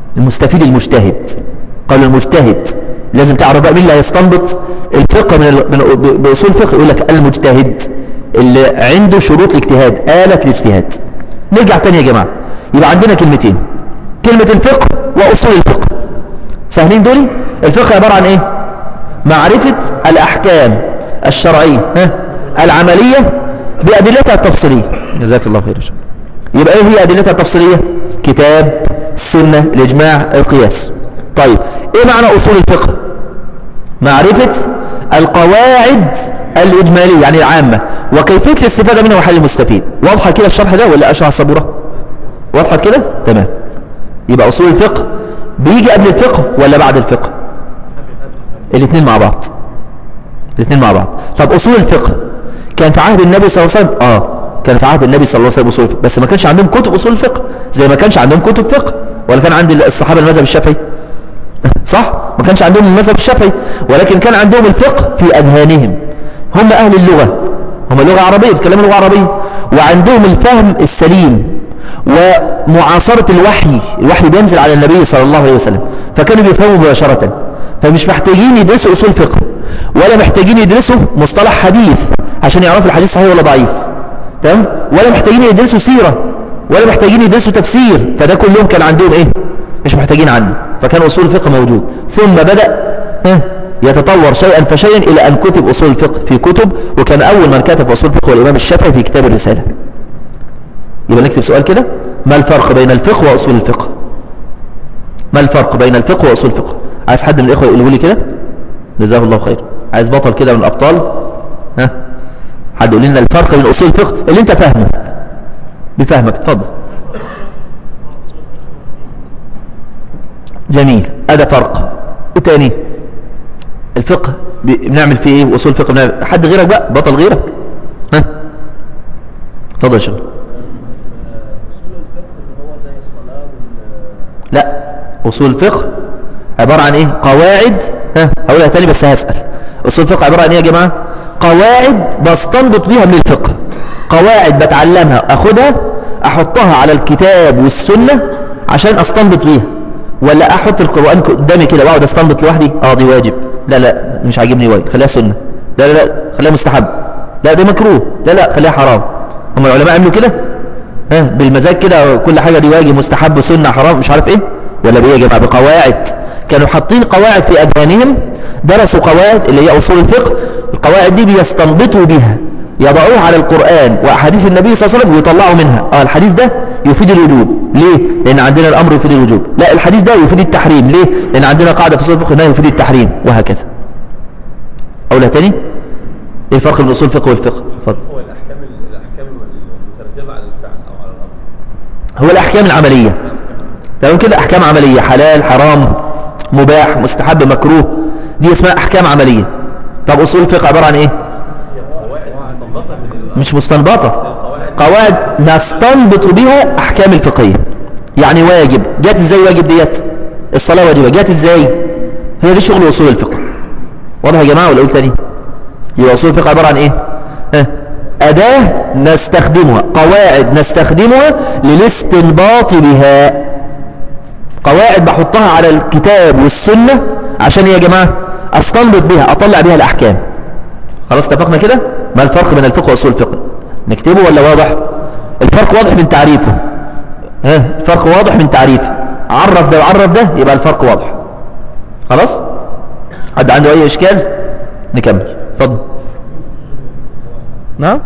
المستفيد المجتهد قالوا المجتهد لازم تعرف بقى مين اللي هيستنبط الفقه من, ال... من بأصول الفقه يقول لك المجتهد اللي عنده شروط الاجتهاد آلة الاجتهاد نرجع تاني يا جماعة يبقى عندنا كلمتين كلمة الفقه وأصول الفقه سهلين دولي الفقه عبارة عن ايه معرفة الأحكام الشرعية ها؟ العملية بأدلتها التفصيلية جزاك الله خير يبقى ايه هي أدلتها التفصيلية كتاب السنة الإجماع القياس طيب ايه معنى أصول الفقه معرفة القواعد الإجمالية يعني العامة وكيفية الاستفادة منها وحل المستفيد واضحة كده الشرح ده ولا أشرح الصبورة واضحة كده تمام يبقى أصول الفقه بيجي قبل الفقه ولا بعد الفقه الاثنين مع بعض الاثنين مع بعض طب أصول الفقه كان في عهد النبي صلى الله عليه وسلم اه كان في عهد النبي صلى الله عليه وسلم أصول الفقه بس ما كانش عندهم كتب أصول الفقه زي ما كانش عندهم كتب فقه ولا كان عند الصحابة المذهب الشافعي صح ما كانش عندهم المذهب الشافعي ولكن كان عندهم الفقه في أذهانهم هم أهل اللغة هم لغة عربية بيتكلموا لغة عربية وعندهم الفهم السليم ومعاصرة الوحي الوحي بينزل على النبي صلى الله عليه وسلم فكانوا بيفهموا مباشرة فمش محتاجين يدرسوا أصول فقه ولا محتاجين يدرسوا مصطلح حديث عشان يعرفوا الحديث صحيح ولا ضعيف تمام ولا محتاجين يدرسوا سيرة ولا محتاجين يدرسوا تفسير فده كلهم كان عندهم ايه مش محتاجين عنه فكان أصول الفقه موجود ثم بدأ يتطور شيئا فشيئا إلى أن كتب أصول الفقه في كتب وكان أول من كتب أصول الفقه والإمام الشافعي في كتاب الرسالة يبقى نكتب سؤال كده ما الفرق بين الفقه وأصول الفقه ما الفرق بين الفقه وأصول الفقه عايز حد من الإخوة يقوله لي كده جزاه الله خير عايز بطل كده من الأبطال ها حد يقول لنا الفرق بين أصول الفقه اللي انت فاهمه بفهمك اتفضل جميل هذا فرق وتاني الفقه بنعمل فيه ايه واصول الفقه بنعمل حد غيرك بقى بطل غيرك ها اتفضل يا شباب لا اصول الفقه عبارة عن ايه قواعد ها هقولها تاني بس هسأل اصول الفقه عبارة عن ايه يا جماعة قواعد بستنبط بيها من الفقه قواعد بتعلمها اخدها احطها على الكتاب والسنة عشان استنبط بيها ولا احط القرآن قدامي كده واقعد استنبط لوحدي اه دي واجب لا لا مش عاجبني واجب خليها سنة لا لا لا خليها مستحب لا ده مكروه لا لا خليها حرام هم العلماء عملوا كده ها بالمزاج كده كل حاجة دي واجب مستحب سنة حرام مش عارف ايه ولا بايه يا جماعة بقواعد كانوا حاطين قواعد في أذهانهم درسوا قواعد اللي هي أصول الفقه القواعد دي بيستنبطوا بها يضعوها على القرآن وأحاديث النبي صلى الله عليه وسلم ويطلعوا منها اه الحديث ده يفيد الوجوب ليه لأن عندنا الأمر يفيد الوجوب لا الحديث ده يفيد التحريم ليه لأن عندنا قاعدة في أصول الفقه انها يفيد التحريم وهكذا أولى تاني ايه الفرق بين أصول الفقه والفقه اتفضل هو الأحكام الأحكام المترتبة على الفعل أو على الأمر هو الأحكام العملية تمام كده أحكام عملية حلال حرام مباح مستحب مكروه دي اسمها أحكام عملية طب أصول الفقه عبارة عن إيه مش مستنبطة قواعد نستنبط بها أحكام الفقهية يعني واجب جات إزاي واجب ديت الصلاة واجبة جات إزاي هي دي شغل أصول الفقه واضح يا جماعة ولا أقول تاني يبقى أصول الفقه عبارة عن إيه ها أداة نستخدمها قواعد نستخدمها للاستنباط بها قواعد بحطها على الكتاب والسنة عشان إيه يا جماعة استنبط بها اطلع بها الاحكام خلاص اتفقنا كده ما الفرق بين الفقه واصول الفقه نكتبه ولا واضح الفرق واضح من تعريفه ها الفرق واضح من تعريفه عرف ده وعرف ده يبقى الفرق واضح خلاص حد عنده اي اشكال نكمل اتفضل نعم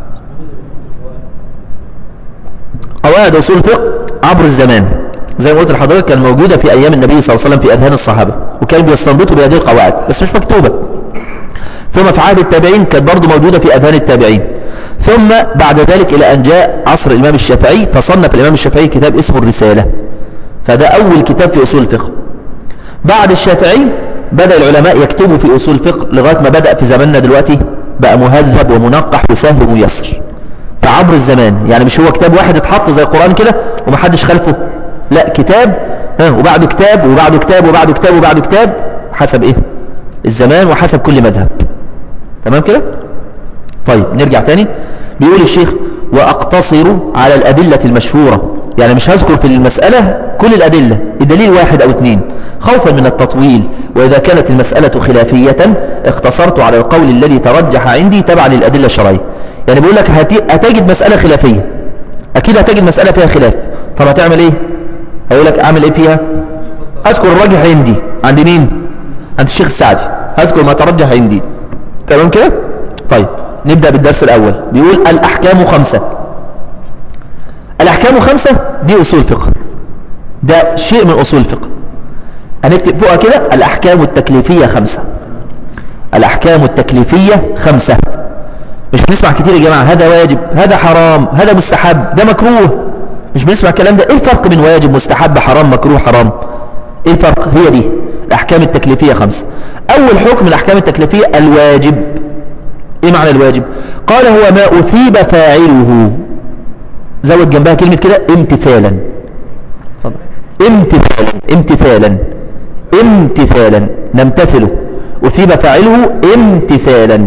قواعد اصول الفقه عبر الزمان زي ما قلت لحضرتك كان موجودة في أيام النبي صلى الله عليه وسلم في أذهان الصحابة وكان بيستنبطوا بهذه القواعد بس مش مكتوبة ثم في عهد التابعين كانت برضو موجودة في أذهان التابعين ثم بعد ذلك إلى أن جاء عصر الإمام الشافعي فصنف الإمام الشافعي كتاب اسمه الرسالة فده أول كتاب في أصول الفقه بعد الشافعي بدأ العلماء يكتبوا في أصول الفقه لغاية ما بدأ في زماننا دلوقتي بقى مهذب ومنقح وسهل وميسر فعبر الزمان يعني مش هو كتاب واحد اتحط زي القرآن كده ومحدش خلفه لا كتاب ها وبعده كتاب وبعده كتاب وبعده كتاب وبعده كتاب حسب ايه الزمان وحسب كل مذهب تمام كده طيب نرجع تاني بيقول الشيخ واقتصر على الأدلة المشهورة يعني مش هذكر في المسألة كل الأدلة الدليل واحد أو اثنين خوفا من التطويل وإذا كانت المسألة خلافية اختصرت على القول الذي ترجح عندي تبعا للأدلة الشرعية يعني بيقول لك هت- هتجد مسألة خلافية أكيد هتجد مسألة فيها خلاف طب هتعمل إيه هيقول لك أعمل إيه فيها أذكر الراجح عندي عند مين عند الشيخ السعدي هذكر ما ترجح عندي تمام كده طيب نبدأ بالدرس الأول بيقول الأحكام خمسة الأحكام خمسة دي أصول فقه ده شيء من أصول الفقه هنكتب فوقها كده الأحكام التكليفية خمسة الأحكام التكليفية خمسة مش بنسمع كتير يا جماعة هذا واجب هذا حرام هذا مستحب ده مكروه مش بنسمع الكلام ده ايه الفرق بين واجب مستحب حرام مكروه حرام ايه الفرق هي دي الأحكام التكليفية خمسة أول حكم من الأحكام التكليفية الواجب ايه معنى الواجب قال هو ما أثيب فاعله زود جنبها كلمة كده امتثالا اتفضل. امتثالا امتثالا امتثالا نمتثله أثيب فاعله امتثالا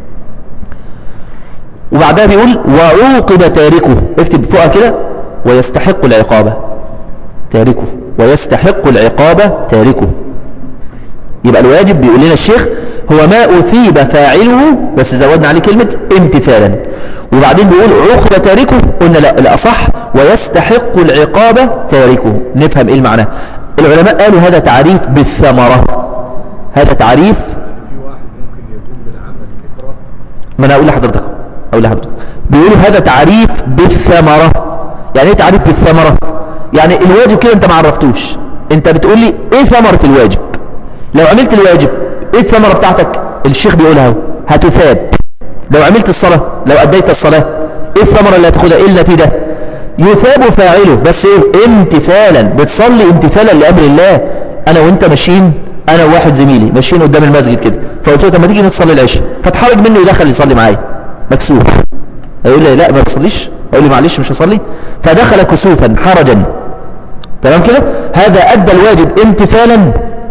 وبعدها بيقول وعوقب تاركه اكتب فوقها كده ويستحق العقابة تاركه ويستحق العقابة تاركه يبقى الواجب بيقول لنا الشيخ هو ما أثيب فاعله بس زودنا عليه كلمة امتثالا وبعدين بيقول عوقب تاركه قلنا لا الأصح ويستحق العقابة تاركه نفهم ايه المعنى العلماء قالوا هذا تعريف بالثمرة هذا تعريف في واحد ممكن يكون بالعمل إكراه ما انا اقول لحضرتك اقول لحضرتك بيقولوا هذا تعريف بالثمرة يعني ايه تعريف بالثمرة يعني الواجب كده انت ما عرفتوش انت بتقول لي ايه ثمرة الواجب لو عملت الواجب ايه الثمرة بتاعتك الشيخ بيقولها اهو هتثاب لو عملت الصلاة لو اديت الصلاة ايه الثمرة اللي هتاخدها ايه النتيجة يثاب فاعله بس ايه امتثالا بتصلي امتثالا لامر الله انا وانت ماشيين انا وواحد زميلي ماشيين قدام المسجد كده فقلت له طب ما تيجي نصلي العشاء فاتحرج منه يدخل يصلي معايا مكسوف هيقول لي لا ما بصليش اقول له معلش مش هصلي فدخل كسوفا حرجا تمام كده هذا ادى الواجب امتثالا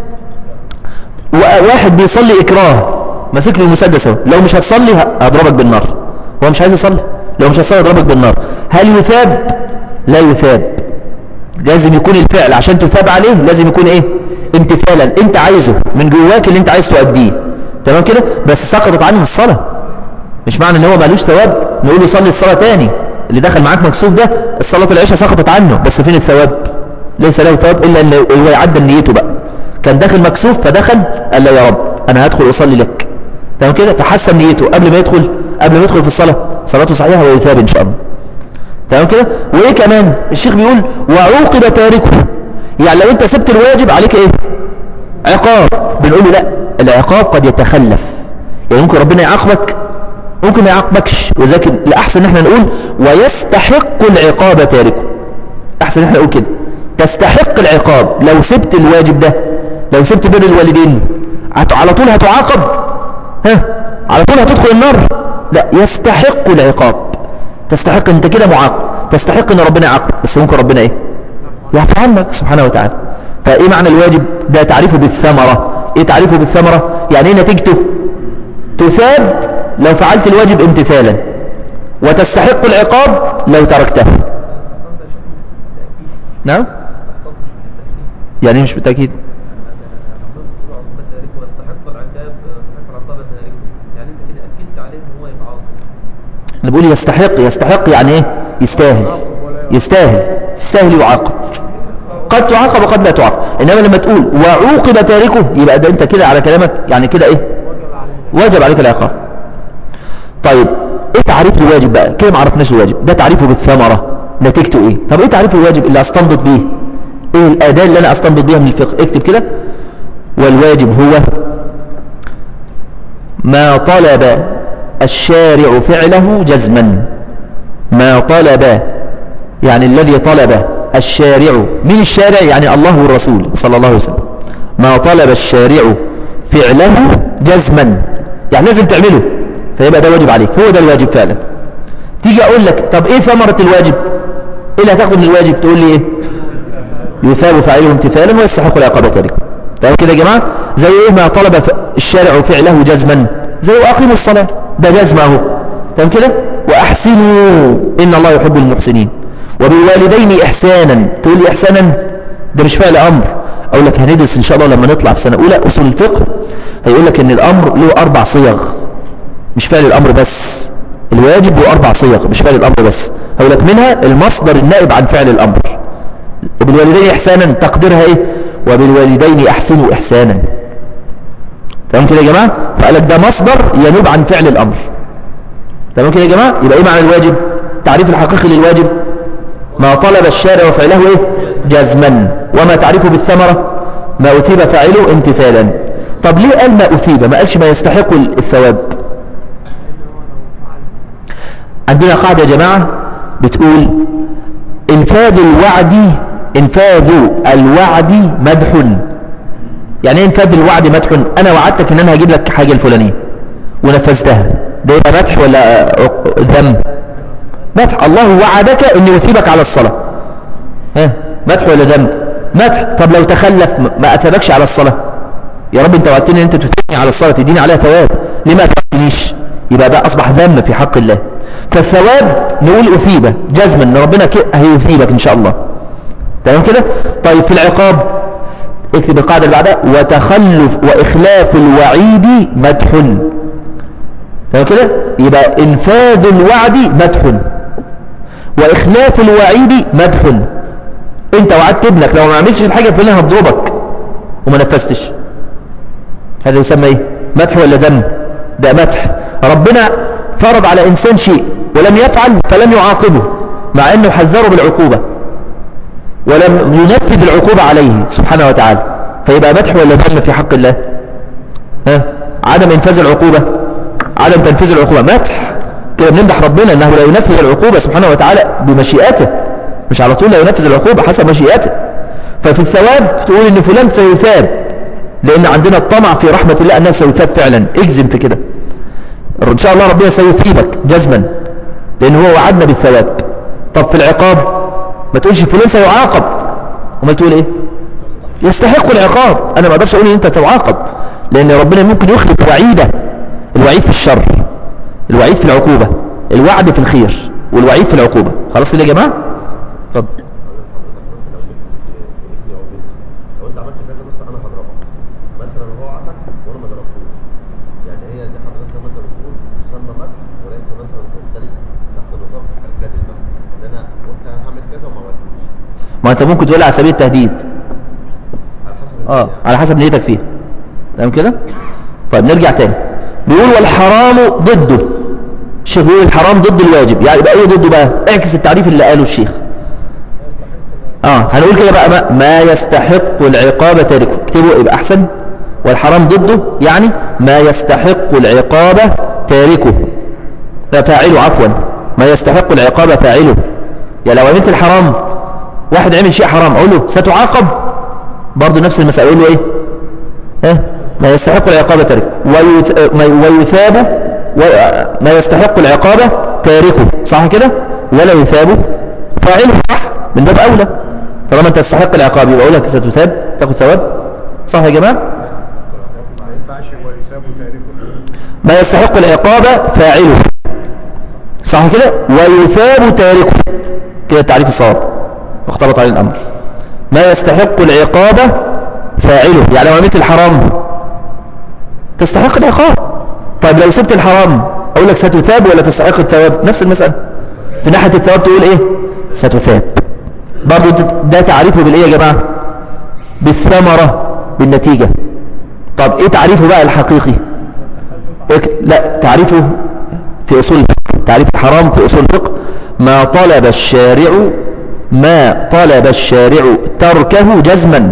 وواحد بيصلي اكراه ماسك له المسدس اهو لو مش هتصلي ه- هضربك بالنار هو مش عايز يصلي لو مش هتصلي هضربك بالنار هل يثاب لا يثاب لازم يكون الفعل عشان تثاب عليه لازم يكون ايه امتثالا انت عايزه من جواك اللي انت عايز تؤديه تمام كده بس سقطت عنه الصلاه مش معنى ان هو مالوش ثواب نقول له صلي الصلاه تاني اللي دخل معاك مكسوف ده الصلاه العشاء سقطت عنه بس فين الثواب ليس له ثواب الا ان هو يعدل نيته بقى كان داخل مكسوف فدخل قال له يا رب انا هدخل اصلي لك تمام كده فحسن نيته قبل ما يدخل قبل ما يدخل في الصلاه صلاته صحيحه ويثاب ان شاء الله تمام كده وايه كمان الشيخ بيقول وعوقب تاركه يعني لو انت سبت الواجب عليك ايه عقاب بنقول له لا العقاب قد يتخلف يعني ممكن ربنا يعاقبك ممكن ما يعاقبكش وذلك الاحسن ان احنا نقول ويستحق العقاب تاركه احسن ان احنا نقول كده تستحق العقاب لو سبت الواجب ده لو سبت بر الوالدين هت- على طول هتعاقب ها على طول هتدخل النار لا يستحق العقاب تستحق انت كده معاقب تستحق ان ربنا يعاقب بس ممكن ربنا ايه يعفو عنك سبحانه وتعالى فايه معنى الواجب ده تعريفه بالثمرة ايه تعريفه بالثمرة يعني ايه نتيجته تثاب لو فعلت الواجب امتثالا وتستحق العقاب لو تركته نعم يعني إيه مش بالتأكيد انا بقول يستحق يستحق يعني ايه يستاهل يستاهل يستاهل يعاقب قد تعاقب وقد لا تعاقب انما لما تقول وعوقب تاركه يبقى ده انت كده على كلامك يعني كده ايه واجب عليك العقاب طيب ايه تعريف الواجب بقى كده ما عرفناش الواجب ده تعريفه بالثمرة نتيجته ايه طب ايه تعريف الواجب اللي استنبط بيه ايه الاداة اللي انا استنبط بيها من الفقه اكتب كده والواجب هو ما طلب الشارع فعله جزما ما طلب يعني الذي طلب الشارع من الشارع يعني الله والرسول صلى الله عليه وسلم ما طلب الشارع فعله جزما يعني لازم تعمله فيبقى ده واجب عليك هو ده الواجب فعلا تيجي اقول لك طب ايه ثمرة الواجب ايه اللي هتاخد من الواجب تقول لي ايه يثاب فاعله امتثالا ويستحق العقابة تاركه تمام كده يا جماعة زي ايه ما طلب ف- الشارع فعله جزما زي واقيموا الصلاة ده جزم اهو تمام كده واحسنوا ان الله يحب المحسنين وبالوالدين إحسانا تقول لي إحسانا ده مش فعل أمر أقول لك هندرس إن شاء الله لما نطلع في سنة أولى أصول الفقه هيقول لك إن الأمر له أربع صيغ مش فعل الأمر بس الواجب له أربع صيغ مش فعل الأمر بس هقول لك منها المصدر النائب عن فعل الأمر وبالوالدين إحسانا تقديرها إيه وبالوالدين أحسنوا إحسانا تمام كده يا جماعة فقال لك ده مصدر ينوب عن فعل الأمر تمام كده يا جماعة يبقى إيه معنى الواجب تعريف الحقيقي للواجب ما طلب الشارع وفعله إيه جزما وما تعرفه بالثمرة ما أثيب فاعله امتثالا طب ليه قال ما أثيب ما قالش ما يستحق الثواب عندنا قاعدة يا جماعة بتقول انفاذ الوعد انفاذ الوعد مدح يعني ايه انفاذ الوعد مدح انا وعدتك ان انا هجيب لك حاجة الفلانية ونفذتها ده يبقى مدح ولا ذم مدح الله وعدك ان يثيبك على الصلاة ها مدح ولا ذم مدح طب لو تخلف ما اثابكش على الصلاة يا رب انت وعدتني ان انت تثيبني على الصلاة تديني عليها ثواب ليه ما اثبتنيش يبقى ده اصبح ذم في حق الله فالثواب نقول اثيبه جزما ان ربنا هيثيبك ان شاء الله تمام كده طيب في العقاب اكتب القاعدة اللي بعدها وتخلف واخلاف الوعيد مدح تمام كده يبقى انفاذ الوعد مدح واخلاف الوعيد مدح انت وعدت ابنك لو ما عملتش الحاجة الفلانية هتضربك وما نفذتش هذا يسمى ايه مدح ولا ذم ده مدح ربنا فرض على انسان شيء ولم يفعل فلم يعاقبه مع انه حذره بالعقوبة ولم ينفذ العقوبة عليه سبحانه وتعالى فيبقى مدح ولا ذم في حق الله ها عدم انفاذ العقوبة عدم تنفيذ العقوبة مدح كده بنمدح ربنا انه لا ينفذ العقوبة سبحانه وتعالى بمشيئته مش على طول لا ينفذ العقوبة حسب مشيئته ففي الثواب تقول ان فلان سيثاب لان عندنا الطمع في رحمة الله انه سيثاب فعلا اجزم في كده ان شاء الله ربنا سيثيبك جزما لان هو وعدنا بالثواب طب في العقاب ما تقولش فلان سيعاقب وما تقول ايه يستحق العقاب انا ما اقدرش اقول ان انت تعاقب لان ربنا ممكن يخلق وعيده الوعيد في الشر الوعيد في العقوبة الوعد في الخير والوعيد في العقوبة خلاص كده يا جماعة اتفضل لو انت عملت كذا مثلا انا هضربك مثلا هو عفك وانا ما ضربتوش يعني هي دي حضرتك لما انت بتقول تسمى مدح وليس مثلا تختلف تحت نطاق الكذب مثلا ان انا قلت انا هعمل كذا وما عملتوش ما انت ممكن تقول على سبيل التهديد على حسب اه النية. على حسب نيتك فيه تمام كده طيب نرجع تاني بيقول والحرام ضده الشيخ بيقول الحرام ضد الواجب يعني يبقى ايه ضده بقى اعكس التعريف اللي قاله الشيخ اه هنقول كده بقى ما, ما يستحق العقاب تاركه اكتبوا يبقى احسن والحرام ضده يعني ما يستحق العقاب تاركه لا فاعله عفوا ما يستحق العقاب فاعله يعني لو عملت الحرام واحد عمل شيء حرام اقول له ستعاقب برضه نفس المسألة اقول له ايه ها ما يستحق العقاب تاركه ويث... ما- ويثاب و... ما يستحق العقاب تاركه صح كده ولا يثاب فاعله صح من باب اولى طالما انت تستحق العقاب يبقى اقول لك ستثاب تاخد ثواب صح يا جماعه ما ينفعش ويساب تاركه ما يستحق العقاب فاعله صح كده ويثاب تاركه كده التعريف الصواب واختلط عليه الامر ما يستحق العقاب فاعله يعني لو عملت الحرام تستحق العقاب طيب لو سبت الحرام اقول لك ستثاب ولا تستحق الثواب نفس المسألة في ناحية الثواب تقول ايه ستثاب برضو ده- ده تعريفه بالايه يا جماعة بالثمرة بالنتيجة طب ايه تعريفه بقى الحقيقي إك- لا تعريفه في أصول الفقه تعريف الحرام في أصول الفقه ما طلب الشارع ما طلب الشارع تركه جزما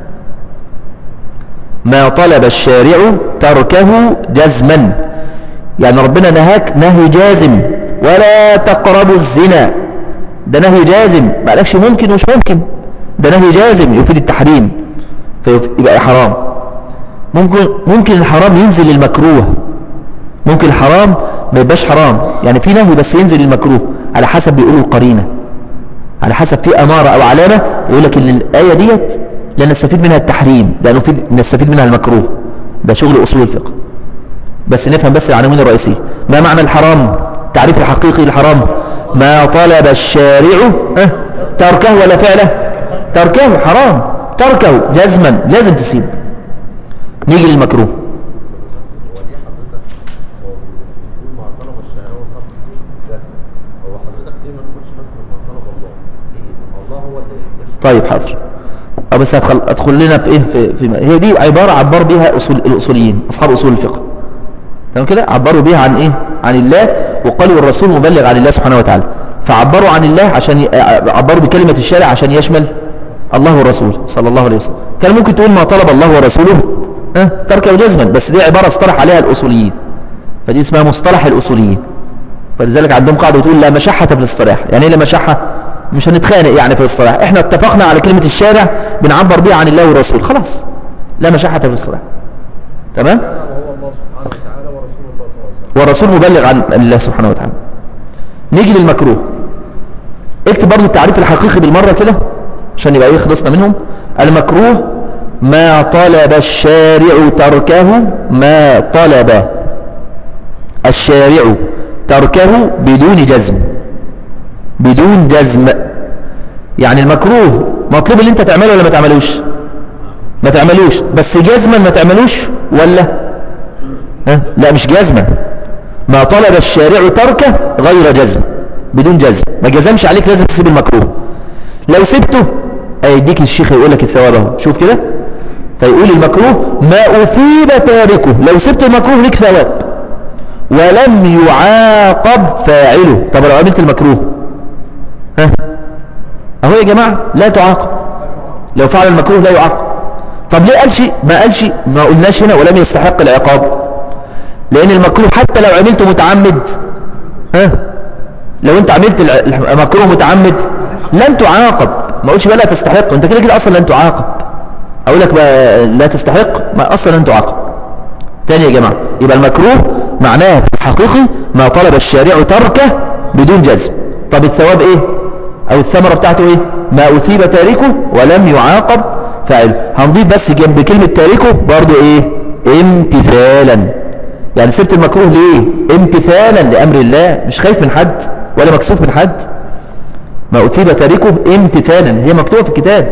ما طلب الشارع تركه جزما يعني ربنا نهاك نهي جازم ولا تقربوا الزنا ده نهي جازم ما قالكش ممكن ومش ممكن ده نهي جازم يفيد التحريم فيبقى حرام ممكن ممكن الحرام ينزل المكروه ممكن الحرام ما يبقاش حرام يعني في نهي بس ينزل المكروه على حسب بيقولوا القرينة على حسب في أمارة أو علامة يقول لك إن الآية ديت لا نستفيد منها التحريم لا نفيد نستفيد منها المكروه ده شغل أصول الفقه بس نفهم بس العناوين الرئيسية ما معنى الحرام تعريف الحقيقي للحرام ما طلب الشارع ها تركه ولا فعله تركه حرام تركه جزما لازم تسيب نيجي للمكروه هو دي حضرتك هو بيقول ما طلب الشارع وطلب جزمة هو حضرتك ليه ما نقولش مثلا ما طلب الله ليه الله هو اللي يشرع طيب حاضر أه بس هدخل ادخل لنا في ايه في, في هي دي عباره عبر بها اصول الاصوليين اصحاب اصول الفقه تمام كده عبروا بيها عن ايه عن الله وقالوا الرسول مبلغ عن الله سبحانه وتعالى فعبروا عن الله عشان ي... عبروا بكلمه الشارع عشان يشمل الله والرسول صلى الله عليه وسلم كان ممكن تقول ما طلب الله ورسوله ها تركه جزما بس دي عباره اصطلح عليها الاصوليين فدي اسمها مصطلح الاصوليين فلذلك عندهم قاعده بتقول لا مشحه في الاصطلاح يعني ايه لا مشحه مش هنتخانق يعني في الاصطلاح احنا اتفقنا على كلمه الشارع بنعبر بيها عن الله والرسول خلاص لا مشحه في الاصطلاح تمام وهو الله سبحانه وتعالى ورسول الله صلى الله عليه وسلم والرسول مبلغ عن الله سبحانه وتعالى نيجي للمكروه اكتب برضو التعريف الحقيقي بالمرة كده عشان يبقى ايه خلصنا منهم المكروه ما طلب الشارع تركه ما طلب الشارع تركه بدون جزم بدون جزم يعني المكروه مطلوب اللي انت تعمله ولا ما تعملوش ما تعملوش بس جزما ما تعملوش ولا ها؟ لا مش جزما ما طلب الشارع تركه غير جزم بدون جزم ما جزمش عليك لازم تسيب المكروه لو سبته هيديك الشيخ يقول لك الثواب اهو شوف كده فيقول المكروه ما أثيب تاركه لو سبت المكروه لك ثواب ولم يعاقب فاعله طب لو عملت المكروه ها اهو يا جماعة لا تعاقب لو فعل المكروه لا يعاقب طب ليه قالش ما قالش ما قلناش هنا ولم يستحق العقاب لان المكروه حتى لو عملته متعمد ها لو انت عملت الع- المكروه متعمد لن تعاقب ما قلتش بقى لا تستحق انت كده كده اصلا لن تعاقب اقول لك بقى لا تستحق ما اصلا لن تعاقب تاني يا جماعة يبقى المكروه معناه في الحقيقي ما طلب الشارع تركه بدون جزم طب الثواب ايه او الثمرة بتاعته ايه ما اثيب تاركه ولم يعاقب فاعله هنضيف بس جنب كلمة تاركه برضو ايه امتثالا يعني سبت المكروه ليه امتثالا لامر الله مش خايف من حد ولا مكسوف من حد ما اثيب تاركه امتثالا هي مكتوبة في الكتاب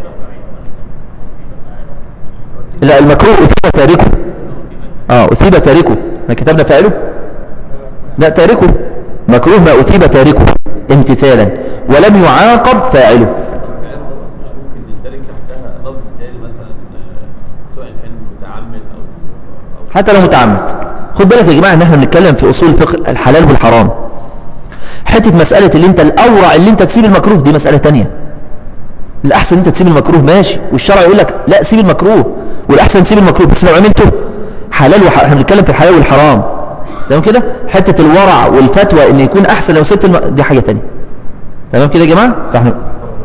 لا المكروه اثيب تاركه اه اثيب تاركه ما كتبنا فاعله لا تاركه مكروه ما اثيب تاركه امتثالا ولم يعاقب فاعله مش ممكن يندرج تحتها لفظ تاني مثلا آه، سواء كان متعمد او او حتى لو متعمد خد بالك يا جماعه ان احنا بنتكلم في اصول الفقه الحلال والحرام حته مساله اللي انت الاورع اللي انت تسيب المكروه دي مساله تانية الاحسن انت تسيب المكروه ماشي والشرع يقول لك لا سيب المكروه والاحسن تسيب المكروه بس لو عملته حلال وح... احنا بنتكلم في الحلال والحرام تمام كده حته الورع والفتوى ان يكون احسن لو سبت الم... دي حاجه تانية تمام كده يا جماعه فاحنا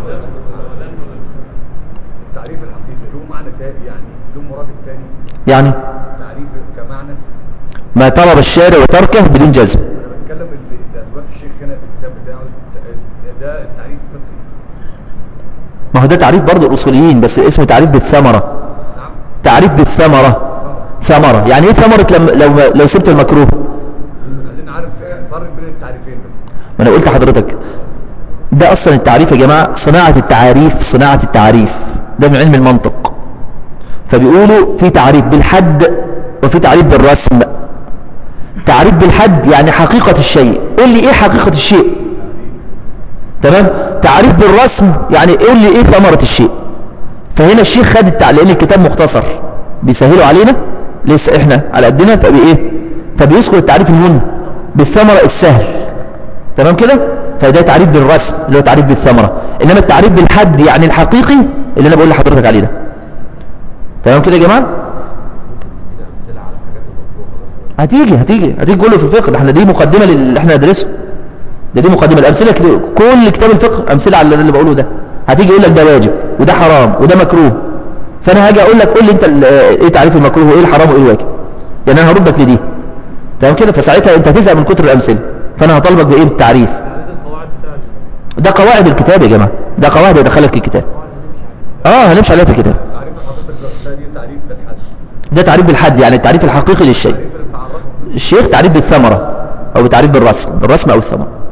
التعريف الحقيقي له معنى تاني يعني له مرادف تاني يعني تعريف كمعنى ما طلب الشارع وتركه بدون جزم انا بتكلم اللي اللي اثبته الشيخ هنا في الكتاب بتاعه ده- ده التعريف الفقهي ما هو ده تعريف برضه الاصوليين بس اسمه تعريف بالثمره نعم تعريف بالثمره ثمره يعني ايه ثمره لما لو لو سبت المكروه عايزين نعرف فرق بين التعريفين بس ما انا قلت لحضرتك ده اصلا التعريف يا جماعه صناعه التعاريف صناعه التعريف ده من علم المنطق فبيقولوا في تعريف بالحد وفي تعريف بالرسم تعريف بالحد يعني حقيقه الشيء قول لي ايه حقيقه الشيء تمام تعريف بالرسم يعني قول لي ايه ثمره الشيء فهنا الشيخ خد التع... لان الكتاب مختصر بيسهلوا علينا لسه احنا على قدنا فبايه فبيذكر التعريف المن بالثمره السهل تمام كده فده تعريف بالرسم اللي هو تعريف بالثمره انما التعريف بالحد يعني الحقيقي اللي انا بقول لحضرتك عليه ده تمام كده يا جماعه امثله على الحاجات المكروهه مثلا هتيجي هتيجي هتيجي كله في الفقه ده احنا دي مقدمه للي احنا ندرسه ده دي مقدمه الامثله كده كل كتاب الفقه امثله على اللي بقوله ده هتيجي يقول لك ده واجب وده حرام وده مكروه فانا هاجي اقول لك قول لي انت ال- ايه تعريف المكروه وايه الحرام وايه الواجب يعني انا هردك لدي تمام كده فساعتها انت هتزهق من كتر الامثله فانا هطالبك بايه بالتعريف ده قواعد الكتاب يا جماعه ده قواعد يدخلك الكتاب اه هنمشي عليها في الكتاب تعريف حضرتك ده دي تعريف بالحد ده تعريف بالحد يعني التعريف الحقيقي للشيء تعريف اللي تعرفه الشيخ تعريف بالثمرة أو تعريف بالرسم بالرسم أو الثمرة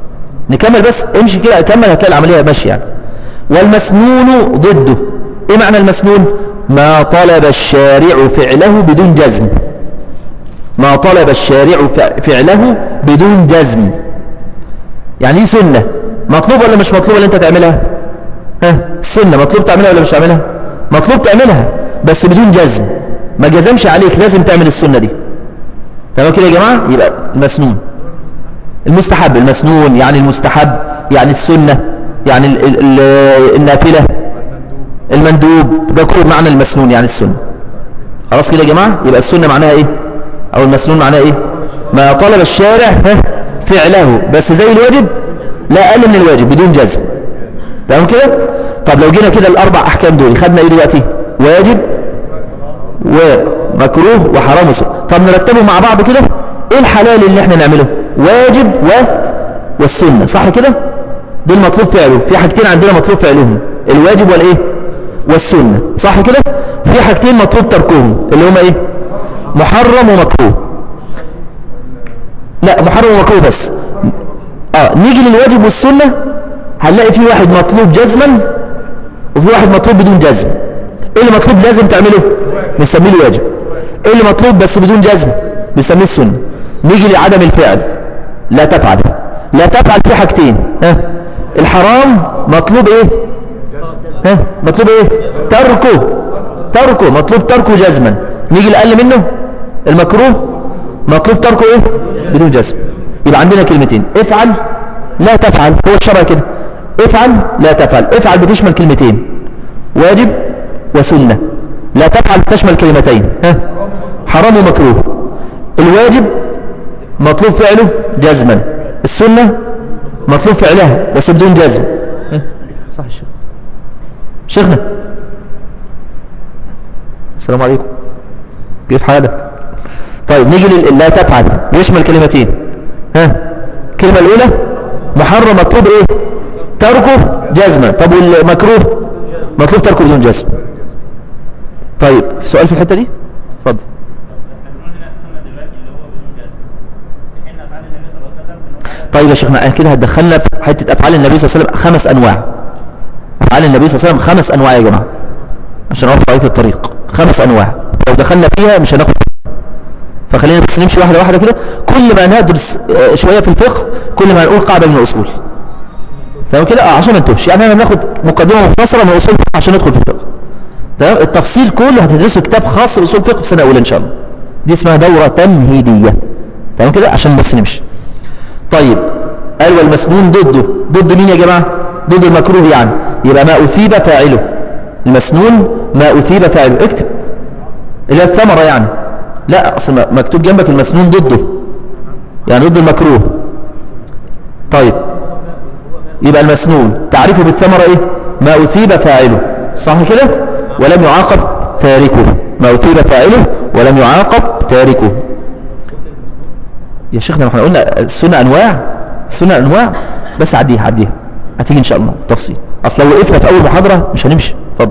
نكمل بس امشي كده كمل هتلاقي العملية ماشية يعني والمسنون ضده ايه معنى المسنون ما طلب الشارع فعله بدون جزم ما طلب الشارع ف- فعله بدون جزم يعني ايه سنة مطلوب ولا مش مطلوب اللي انت تعملها ها السنة مطلوب تعملها ولا مش تعملها مطلوب تعملها بس بدون جزم ما جزمش عليك لازم تعمل السنة دي تمام كده يا جماعة يبقى المسنون المستحب المسنون يعني المستحب يعني السنة يعني ال ال ال النافلة المندوب ده كله معنى المسنون يعني السنة خلاص كده يا جماعة يبقى السنة معناها ايه او المسنون معناها ايه ما طلب الشارع ها، فعله بس زي الواجب لا اقل من الواجب بدون جزم تمام كده طب لو جينا كده الاربع احكام دول خدنا ايه دلوقتي واجب ومكروه وحرام وسنة طب نرتبهم مع بعض كده ايه الحلال اللي احنا نعمله واجب و والسنة صح كده ده المطلوب فعله في حاجتين عندنا مطلوب فعلهم الواجب والايه والسنة صح كده في حاجتين مطلوب تركهم اللي هما ايه محرم ومكروه لا محرم ومكروه بس اه نيجي للواجب والسنة هنلاقي في واحد مطلوب جزما وفي واحد مطلوب بدون جزم ايه اللي مطلوب لازم تعمله بنسميه الواجب ايه اللي مطلوب بس بدون جزم بنسميه السنة نيجي لعدم الفعل لا تفعل لا تفعل في حاجتين ها الحرام مطلوب ايه ها مطلوب ايه تركه تركه مطلوب تركه جزما نيجي الاقل منه المكروه مطلوب تركه ايه بدون جزم يبقى عندنا كلمتين افعل لا تفعل هو الشرع كده افعل لا تفعل افعل بتشمل كلمتين واجب وسنة لا تفعل تشمل كلمتين ها حرام ومكروه الواجب مطلوب فعله جزما السنة مطلوب فعلها بس بدون جزم ها؟ صح الشيخ شيخنا السلام عليكم كيف حالك طيب نيجي لل... لا تفعل يشمل كلمتين ها الكلمة الأولى محرم مطلوب ايه تركه جزما طب والمكروه مطلوب تركه بدون جزم طيب في سؤال في الحتة دي اتفضل طيب يا شيخنا كده هتدخلنا في حتة أفعال النبي صلى الله عليه وسلم خمس أنواع أفعال النبي صلى الله عليه وسلم خمس أنواع يا جماعة عشان أوفر عليك الطريق خمس أنواع لو دخلنا فيها مش هناخد فخلينا بس نمشي واحدة واحدة كده كل ما ندرس آه، شوية في الفقه كل ما نقول قاعدة من الأصول تمام كده اه عشان ما نتوهش يعني احنا بناخد مقدمة مختصرة من أصول الفقه عشان ندخل في الفقه تمام التفصيل كله هتدرسه كتاب خاص بأصول الفقه في سنة أولى إن شاء الله دي اسمها دورة تمهيدية تمام كده عشان بس نمشي طيب قال والمسنون ضده ضد مين يا جماعة ضد المكروه يعني يبقى ما أثيب فاعله المسنون ما أثيب فاعله اكتب اللي هي الثمرة يعني لا أصل ما- مكتوب جنبك المسنون ضده يعني ضد المكروه طيب يبقى المسنون تعريفه بالثمرة ايه ما أثيب فاعله صح كده ولم يعاقب تاركه ما أثيب فاعله ولم يعاقب تاركه يا شيخنا ما احنا قلنا السنة انواع السنة انواع بس عديها عديها هتيجي ان شاء الله تفصيل اصل لو وقفنا في اول محاضرة مش هنمشي اتفضل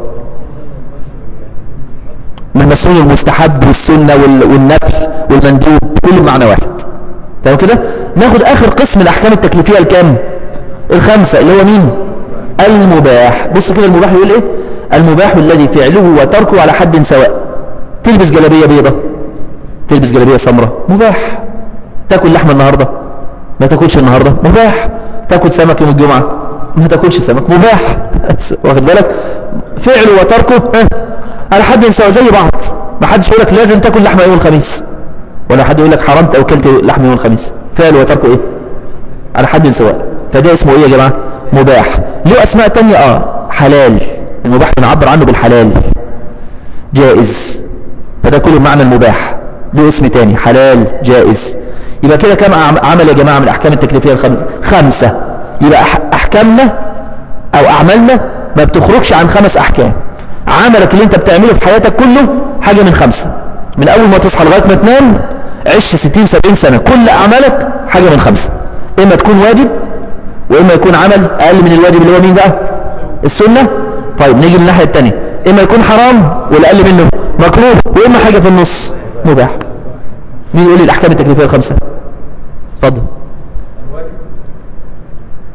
من المسنون المستحب والسنة وال- والنفل والمندوب كل معنى واحد تمام كده ناخد اخر قسم الاحكام التكليفية الكام الخمسة اللي هو مين المباح بص كده المباح يقول ايه المباح الذي فعله وتركه على حد سواء تلبس جلابية بيضة تلبس جلابية سمراء مباح تاكل لحمة النهاردة ما تاكلش النهاردة مباح تاكل سمك يوم الجمعة ما تاكلش سمك مباح واخد بالك فعله وتركه ها على حد سواء زي بعض ما حدش يقول لك لازم تاكل لحمة يوم الخميس ولا حد يقول لك حرمت او كلت لحمة يوم الخميس فعله وتركه ايه على حد سواء فده اسمه ايه يا جماعة مباح له اسماء تانية اه حلال المباح بنعبر عنه بالحلال جائز فده كله معنى المباح له اسم تاني حلال جائز يبقى كده كم عم- عمل يا جماعة من الأحكام التكليفية الخمسة خمسة يبقى أح- أحكامنا أو أعمالنا ما بتخرجش عن خمس أحكام عملك اللي انت بتعمله في حياتك كله حاجة من خمسة من أول ما تصحى لغاية ما تنام عشت ستين سبعين سنة كل أعمالك حاجة من خمسة إما تكون واجب وإما يكون عمل أقل من الواجب اللي هو مين بقى السنة طيب نيجي للناحية التانية إما يكون حرام والأقل منه مكروه وإما حاجة في النص مباح مين يقول لي الأحكام التكليفية الخمسة اتفضل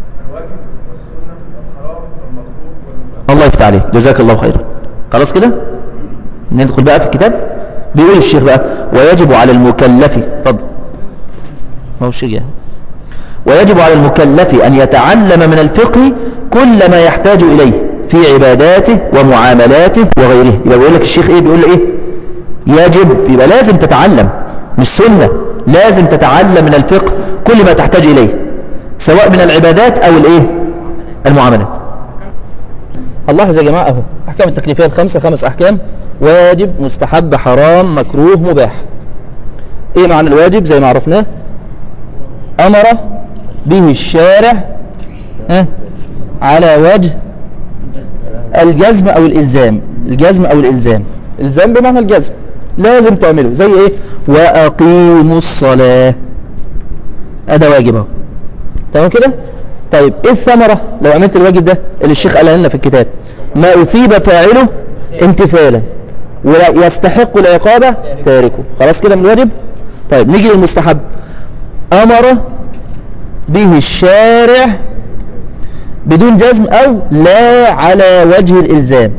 الله يفتح عليك جزاك الله خيرا خلاص كده ندخل بقى في الكتاب بيقول الشيخ بقى ويجب على المكلف اتفضل ما هو الشيخ يعني. ويجب على المكلف أن يتعلم من الفقه كل ما يحتاج إليه في عباداته ومعاملاته وغيره يبقى بيقول لك الشيخ ايه بيقول ايه يجب يبقى لازم تتعلم مش سنة لازم تتعلم من الفقه كل ما تحتاج إليه سواء من العبادات أو الايه المعاملات الله يا جماعة اهو أحكام التكليفية الخمسة خمس أحكام واجب مستحب حرام مكروه مباح ايه معنى الواجب زي ما عرفناه أمر به الشارع ها على وجه الجزم أو الإلزام الجزم أو الإلزام الإلزام بمعنى الجزم لازم تعمله زي ايه وأقيموا الصلاة هذا واجب اهو تمام كده طيب ايه الثمرة لو عملت الواجب ده اللي الشيخ قال لنا في الكتاب ما أثيب فاعله امتثالا ولا يستحق العقابة تاركه خلاص كده من الواجب طيب نيجي للمستحب أمر به الشارع بدون جزم أو لا على وجه الإلزام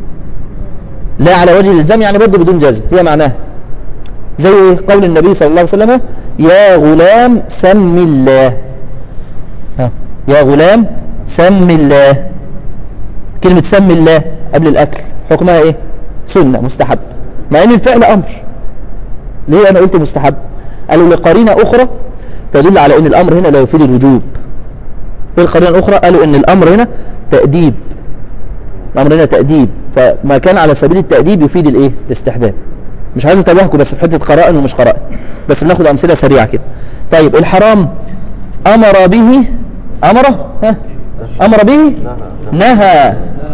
لا على وجه الإلزام يعني برضه بدون جزم هي معناها زي إيه؟ قول النبي صلى الله عليه وسلم يا غلام سم الله ها. يا غلام سم الله كلمة سم الله قبل الأكل حكمها إيه سنة مستحب مع أن الفعل أمر ليه أنا قلت مستحب قالوا لقرينة أخرى تدل على أن الأمر هنا لا يفيد الوجوب ايه القرينة الأخرى قالوا أن الأمر هنا تأديب الأمر هنا تأديب فما كان على سبيل التأديب يفيد الإيه الاستحباب مش عايز اتوهكم بس في حتة قرائن ومش قرائن بس بناخد أمثلة سريعة كده طيب الحرام أمر به أمر ها أمر به نهى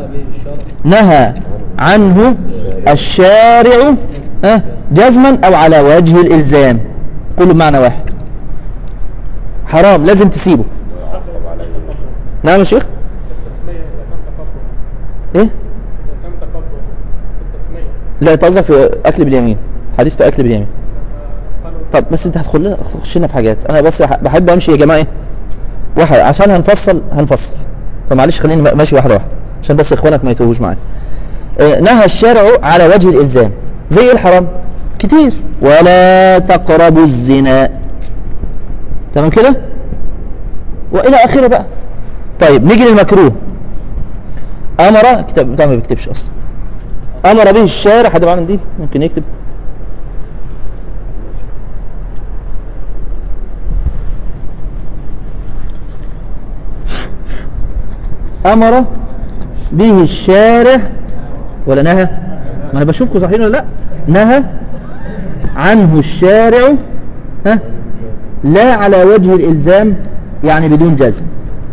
نهى عنه الشارع ها جزما أو على وجه الإلزام كله بمعنى واحد حرام لازم تسيبه نعم يا شيخ التسمية إذا كان تقبل ايه إذا كان تقبل التسمية لا قصدك في اكل باليمين حديث في اكل باليمين قالوا طب بس انت هتدخل لنا تخش لنا في حاجات انا بس بح- بحب امشي يا جماعه ايه واحد عشان هنفصل هنفصل فمعلش خليني ماشي واحده واحده عشان بس اخوانك ما يتوهوش معايا آه، نهى الشارع على وجه الالزام زي ايه الحرام كتير ولا تقربوا الزنا تمام كده والى اخره بقى طيب نيجي للمكروه امر كتاب بتاع ما بيكتبش اصلا امر به الشارع حد معاه منديل ممكن يكتب امر به الشارع ولا نهى ما انا بشوفكم صحيحين ولا لا نهى عنه الشارع ها لا على وجه الالزام يعني بدون جزم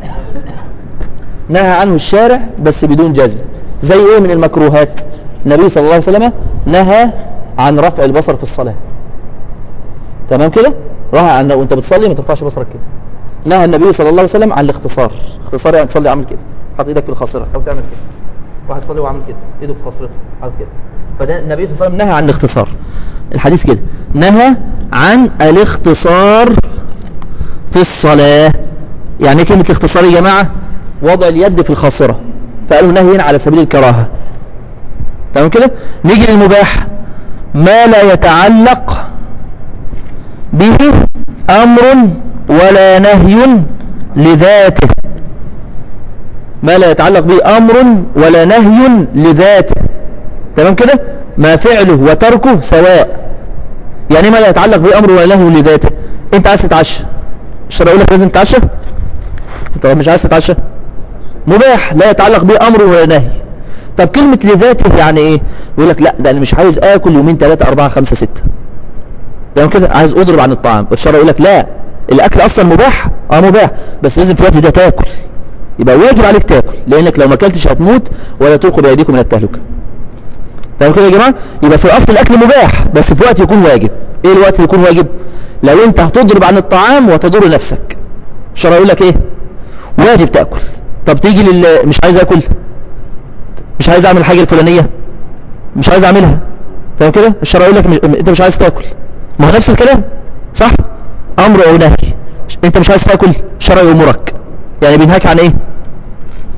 نهى عنه الشارع بس بدون جزم زي ايه من المكروهات النبي صلى الله عليه وسلم نهى عن رفع البصر في الصلاة تمام كده نهى عن وانت بتصلي ما ترفعش بصرك كده نهى النبي صلى الله عليه وسلم عن الاختصار اختصار يعني تصلي عامل كده حط ايدك في الخاصرة او تعمل كده واحد يصلي وعامل كده ايده في خاصرته حاط كده فده النبي صلى الله عليه وسلم نهى عن الاختصار الحديث كده نهى عن الاختصار في الصلاة يعني ايه كلمة الاختصار يا جماعة وضع اليد في الخاصرة فقالوا نهي هنا على سبيل الكراهة تمام كده نيجي للمباح ما لا يتعلق به أمر ولا نهي لذاته ما لا يتعلق به أمر ولا نهي لذاته تمام كده ما فعله وتركه سواء يعني ما لا يتعلق به أمر ولا نهي لذاته انت عايز تتعشى مش اقول لك لازم تتعشى انت مش عايز تتعشى مباح لا يتعلق به امر ولا نهي طب كلمة لذاته يعني ايه يقول لك لا ده انا مش عايز اكل يومين ثلاثة اربعة خمسة ستة يعني كده عايز اضرب عن الطعام الشرع يقول لك لا الاكل اصلا مباح اه مباح بس لازم في الوقت ده تاكل يبقى واجب عليك تاكل لانك لو ما اكلتش هتموت ولا تلقوا بايديكم من التهلكه فاهم كده يا جماعه يبقى في الاصل الاكل مباح بس في وقت يكون واجب ايه الوقت اللي يكون واجب لو انت هتضرب عن الطعام وتضر نفسك الشرع يقول لك ايه واجب تاكل طب تيجي لل مش عايز اكل مش عايز اعمل الحاجه الفلانيه مش عايز اعملها فاهم كده الشرع يقول لك مش... انت مش عايز تاكل ما هو نفس الكلام صح امر او نهي انت مش عايز تاكل الشرع يامرك يعني بينهاك عن ايه عن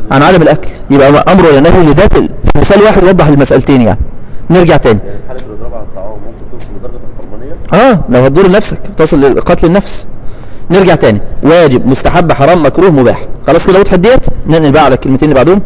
عن عدم الاكل يبقى امر ولا نهي لذات ال- في مثال واحد يوضح المسألتين يعني نرجع تاني يعني في حاله الاضراب على الطعام ممكن توصل لدرجه الحرمانيه اه لو هتضر نفسك تصل لقتل النفس نرجع تاني واجب مستحب حرام مكروه مباح خلاص كده وضحت ديت ننقل بقى على الكلمتين اللي بعدهم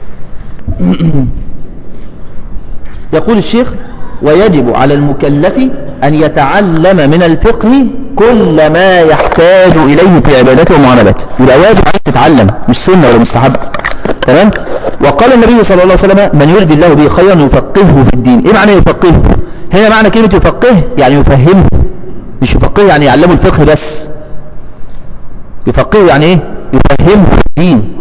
يقول الشيخ ويجب على المكلف أن يتعلم من الفقه كل ما يحتاج إليه في عبادته ومعاملاته يبقى واجب عليك تتعلم مش سنة ولا مستحب تمام وقال النبي صلى الله عليه وسلم من يرد الله به خيرا يفقهه في الدين ايه معنى يفقهه هنا معنى كلمة يفقهه يعني يفهمه مش يفقهه يعني يعلمه الفقه بس يفقهه يعني ايه يفهمه في الدين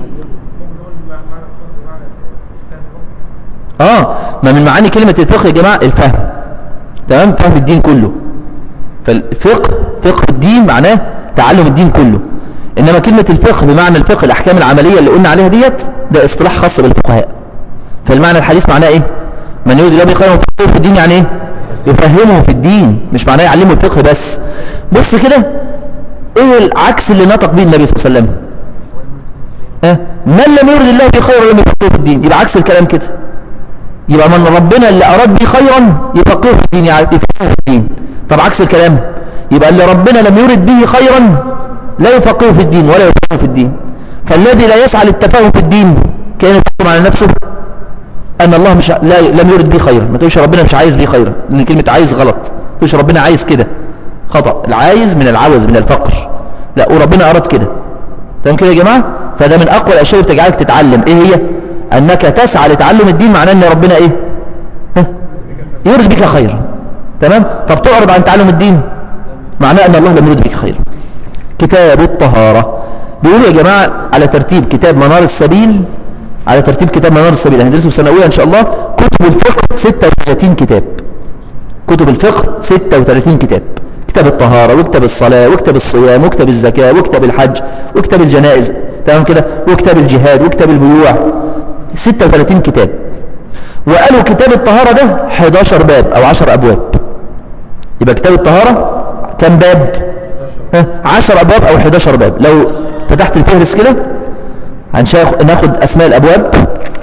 اه ما من معاني كلمة الفقه يا جماعة الفهم تمام فهم الدين كله فالفقه فقه الدين معناه تعلم الدين كله انما كلمة الفقه بمعنى الفقه الاحكام العملية اللي قلنا عليها ديت ده اصطلاح خاص بالفقهاء فالمعنى الحديث معناه ايه من يريد الله به خيرا يفقهه في الدين يعني ايه يفهمه في الدين مش معناه يعلمه الفقه بس بص كده ايه العكس اللي نطق به النبي صلى الله عليه وسلم ها من لم يرد الله به خيرا لم يفقهه في الدين يبقى عكس الكلام كده يبقى من ربنا اللي أراد به خيرا يفقهه في الدين يعني يفقهه في الدين طب عكس الكلام يبقى اللي ربنا لم يرد به خيرا لا يفقهه في الدين ولا يفقهه في الدين فالذي لا يسعى للتفاهم في الدين كان يفهم على نفسه أن الله مش لا لم يرد به خيرا ما تقولش ربنا مش عايز به خيرا لأن كلمة عايز غلط ما تقولش ربنا عايز كده خطأ العايز من العوز من الفقر لا وربنا أراد كده تمام كده يا جماعة فده من أقوى الأشياء اللي بتجعلك تتعلم إيه هي أنك تسعى لتعلم الدين معناه أن ربنا إيه ها؟ يرد بك خيرا تمام طب تعرض عن تعلم الدين معناه أن الله لم يرد بك خيرا كتاب الطهارة بيقولوا يا جماعة على ترتيب كتاب منار السبيل على ترتيب كتاب منار السبيل هندرسه في سنة أولى إن شاء الله كتب الفقه 36 كتاب كتب الفقه 36 كتاب كتاب الطهارة وكتاب الصلاة وكتاب الصيام وكتاب الزكاة وكتاب الحج وكتاب الجنائز تمام كده وكتاب الجهاد وكتاب البيوع 36 كتاب وقالوا كتاب الطهارة ده 11 باب أو 10 أبواب يبقى كتاب الطهارة كم باب ها 10 أبواب أو 11 باب لو فتحت الفهرس كده هنشاخ ناخد أسماء الأبواب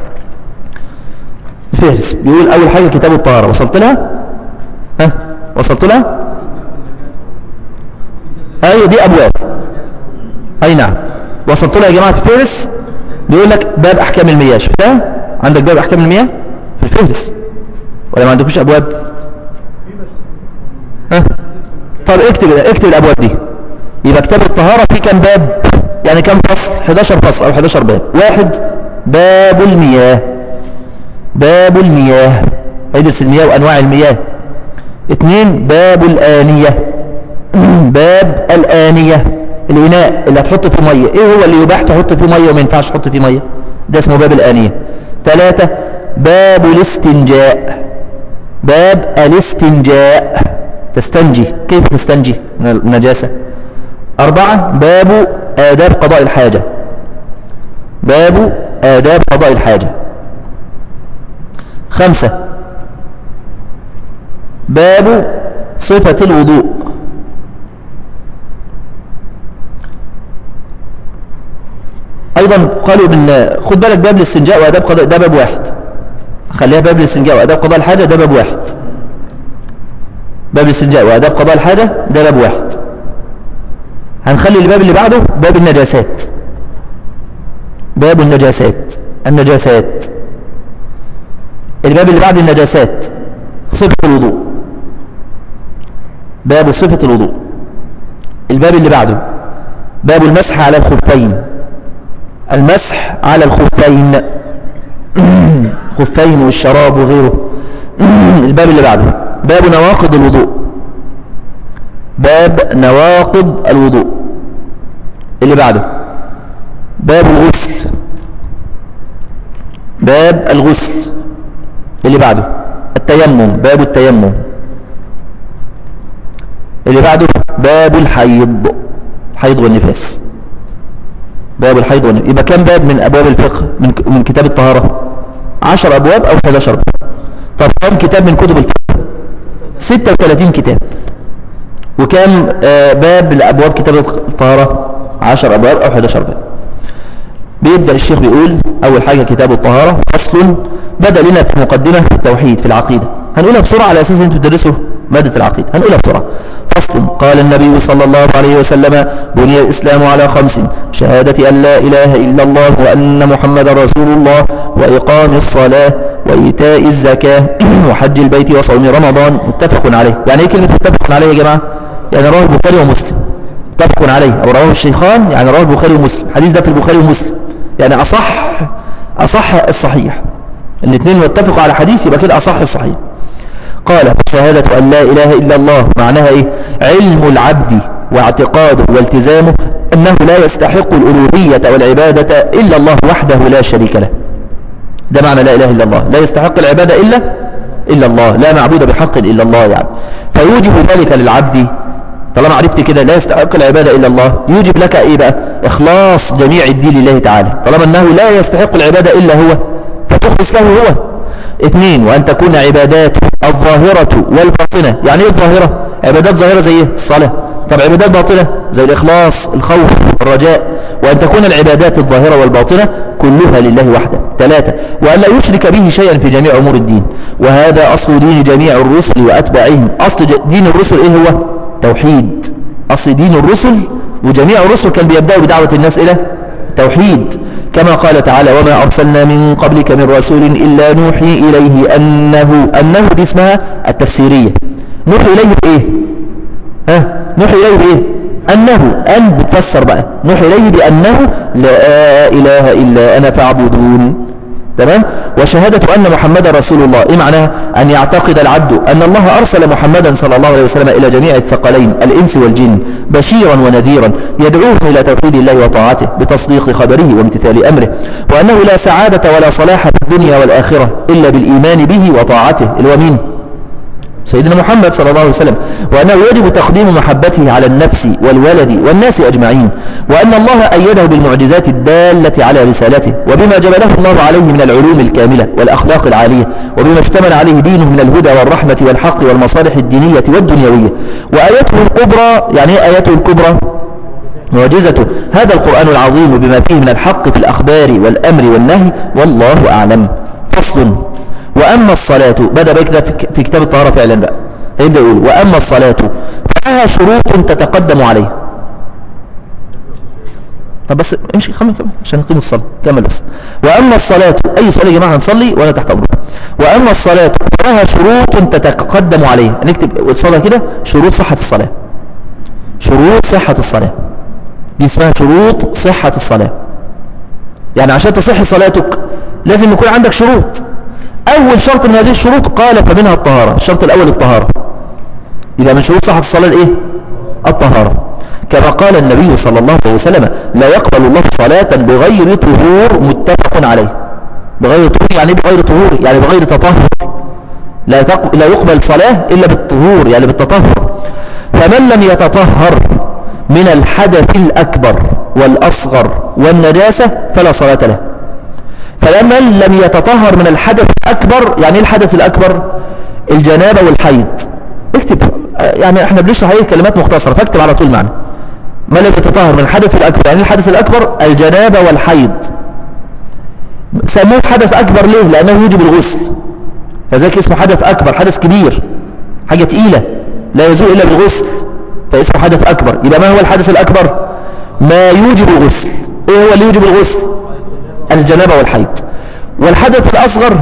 الفهرس بيقول أول حاجة كتاب الطهارة وصلت لها ها وصلت لها ايوه دي ابواب اي نعم وصلت لها يا جماعه في الفهرس بيقول لك باب احكام المياه شفتها عندك باب احكام المياه في الفهرس ولا ما عندكوش ابواب ها طب اكتب اكتب الابواب دي يبقى كتاب الطهاره فيه كام باب يعني كام فصل 11 فصل او 11 باب واحد باب المياه باب المياه هيدرس المياه وانواع المياه اثنين باب الآنية باب الآنية الإناء اللي هتحط فيه مية ايه هو اللي يباح تحط فيه مية وما ينفعش تحط فيه مية ده اسمه باب الآنية ثلاثة باب الاستنجاء باب الاستنجاء تستنجي كيف تستنجي من النجاسة أربعة باب آداب قضاء الحاجة باب آداب قضاء الحاجة خمسة باب صفة الوضوء أيضا قالوا من خد بالك باب الاستنجاء وأداب قضاء ده باب واحد خليها باب الاستنجاء وأداب قضاء الحاجة ده باب واحد باب الاستنجاء وأداب قضاء الحاجة ده باب واحد هنخلي الباب اللي بعده باب النجاسات باب النجاسات النجاسات الباب اللي بعد النجاسات صفة الوضوء باب صفة الوضوء الباب اللي بعده باب المسح على الخفين المسح على الخفين خفين والشراب وغيره الباب اللي بعده باب نواقض الوضوء باب نواقض الوضوء اللي بعده باب الغسل باب الغسل اللي بعده التيمم باب التيمم اللي بعده باب الحيض الحيض والنفاس باب الحيض والنفاس يبقى كم باب من أبواب الفقه من من كتاب الطهارة 10 أبواب أو 11 باب طب كم كتاب من كتب الفقه 36 كتاب وكم آه باب لأبواب كتاب الطهارة 10 أبواب أو 11 باب بيبدأ الشيخ بيقول أول حاجة كتاب الطهارة فصل بدأ لنا في مقدمة في التوحيد في العقيدة هنقولها بسرعة على أساس أنتم بتدرسوا مادة العقيدة هنقولها بسرعة فصل قال النبي صلى الله عليه وسلم بني الإسلام على خمس شهادة أن لا إله إلا الله وأن محمد رسول الله وإقام الصلاة وإيتاء الزكاة وحج البيت وصوم رمضان متفق عليه يعني إيه كلمة متفق عليه يا جماعة يعني رواه البخاري ومسلم متفق عليه أو رواه الشيخان يعني رواه البخاري ومسلم الحديث ده في البخاري ومسلم يعني أصح أصح الصحيح الاثنين متفقوا على حديث يبقى كده أصح الصحيح قال شهادة أن لا إله إلا الله معناها إيه علم العبد واعتقاده والتزامه أنه لا يستحق الألوهية والعبادة إلا الله وحده لا شريك له ده معنى لا إله إلا الله لا يستحق العبادة إلا إلا الله لا معبود بحق إلا الله يعني فيوجب ذلك للعبد طالما عرفت كده لا يستحق العبادة إلا الله يوجب لك إيه بقى إخلاص جميع الدين لله تعالى طالما أنه لا يستحق العبادة إلا هو فتخلص له هو اثنين وأن تكون عبادات الظاهرة والباطنة يعني ايه الظاهرة عبادات ظاهرة زي ايه الصلاة طب عبادات باطنة زي الإخلاص الخوف الرجاء وأن تكون العبادات الظاهرة والباطنة كلها لله وحده ثلاثة وأن لا يشرك به شيئا في جميع أمور الدين وهذا أصل دين جميع الرسل وأتباعهم أصل دين الرسل إيه هو توحيد أصل دين الرسل وجميع الرسل كان بيبدأوا بدعوة الناس إلى توحيد كما قال تعالى وما أرسلنا من قبلك من رسول إلا نوحي إليه أنه أنه دي اسمها التفسيرية نوحي إليه بإيه ها نوحي إليه بإيه أنه أن بتفسر بقى نوحي إليه بأنه لا إله إلا أنا فاعبدون تمام وشهادة أن محمد رسول الله إيه معناها أن يعتقد العبد أن الله أرسل محمدا صلى الله عليه وسلم إلى جميع الثقلين الإنس والجن بشيرا ونذيرا يدعوهم إلى توحيد الله وطاعته بتصديق خبره وامتثال أمره وأنه لا سعادة ولا صلاح في الدنيا والآخرة إلا بالإيمان به وطاعته اللي هو مين سيدنا محمد صلى الله عليه وسلم وأنه يجب تقديم محبته على النفس والولد والناس أجمعين وأن الله أيده بالمعجزات الدالة على رسالته وبما جبله الله عليه من العلوم الكاملة والأخلاق العالية وبما اشتمل عليه دينه من الهدى والرحمة والحق والمصالح الدينية والدنيوية وآيته الكبرى يعني ايه آيته الكبرى معجزته هذا القرآن العظيم بما فيه من الحق في الأخبار والأمر والنهي والله أعلم فصل وأما الصلاة بدأ بقى كده في كتاب الطهارة فعلا بقى هيبدأ يقول وأما الصلاة فلها شروط تتقدم عليه طب بس امشي خمي كمل عشان نقيم الصلاة كمل بس وأما الصلاة أي صلاة يا جماعة هنصلي وأنا تحت أمرك وأما الصلاة فلها شروط تتقدم عليه نكتب الصلاة كده شروط صحة الصلاة شروط صحة الصلاة دي اسمها شروط صحة الصلاة يعني عشان تصح صلاتك لازم يكون عندك شروط أول شرط من هذه الشروط قال فمنها الطهارة الشرط الأول الطهارة يبقى من شروط صحة الصلاة الإيه؟ الطهارة كما قال النبي صلى الله عليه وسلم لا يقبل الله صلاة بغير طهور متفق عليه بغير طهور يعني بغير طهور يعني بغير تطهر لا, تق... لا يقبل صلاة إلا بالطهور يعني بالتطهر فمن لم يتطهر من الحدث الأكبر والأصغر والنجاسة فلا صلاة له فمن لم يتطهر من الحدث الأكبر يعني ايه الحدث الأكبر الجنابة والحيض اكتب يعني احنا بنشرح ايه كلمات مختصرة فاكتب على طول معنا ما لم يتطهر من الحدث الأكبر يعني الحدث الأكبر الجنابة والحيض سموه حدث أكبر ليه لأنه يوجب الغسل فذلك اسمه حدث أكبر حدث كبير حاجة تقيلة لا يزول إلا بالغسل فاسمه حدث أكبر يبقى ما هو الحدث الأكبر ما يوجب الغسل ايه هو اللي يوجب الغسل الجنابة والحيض والحدث الأصغر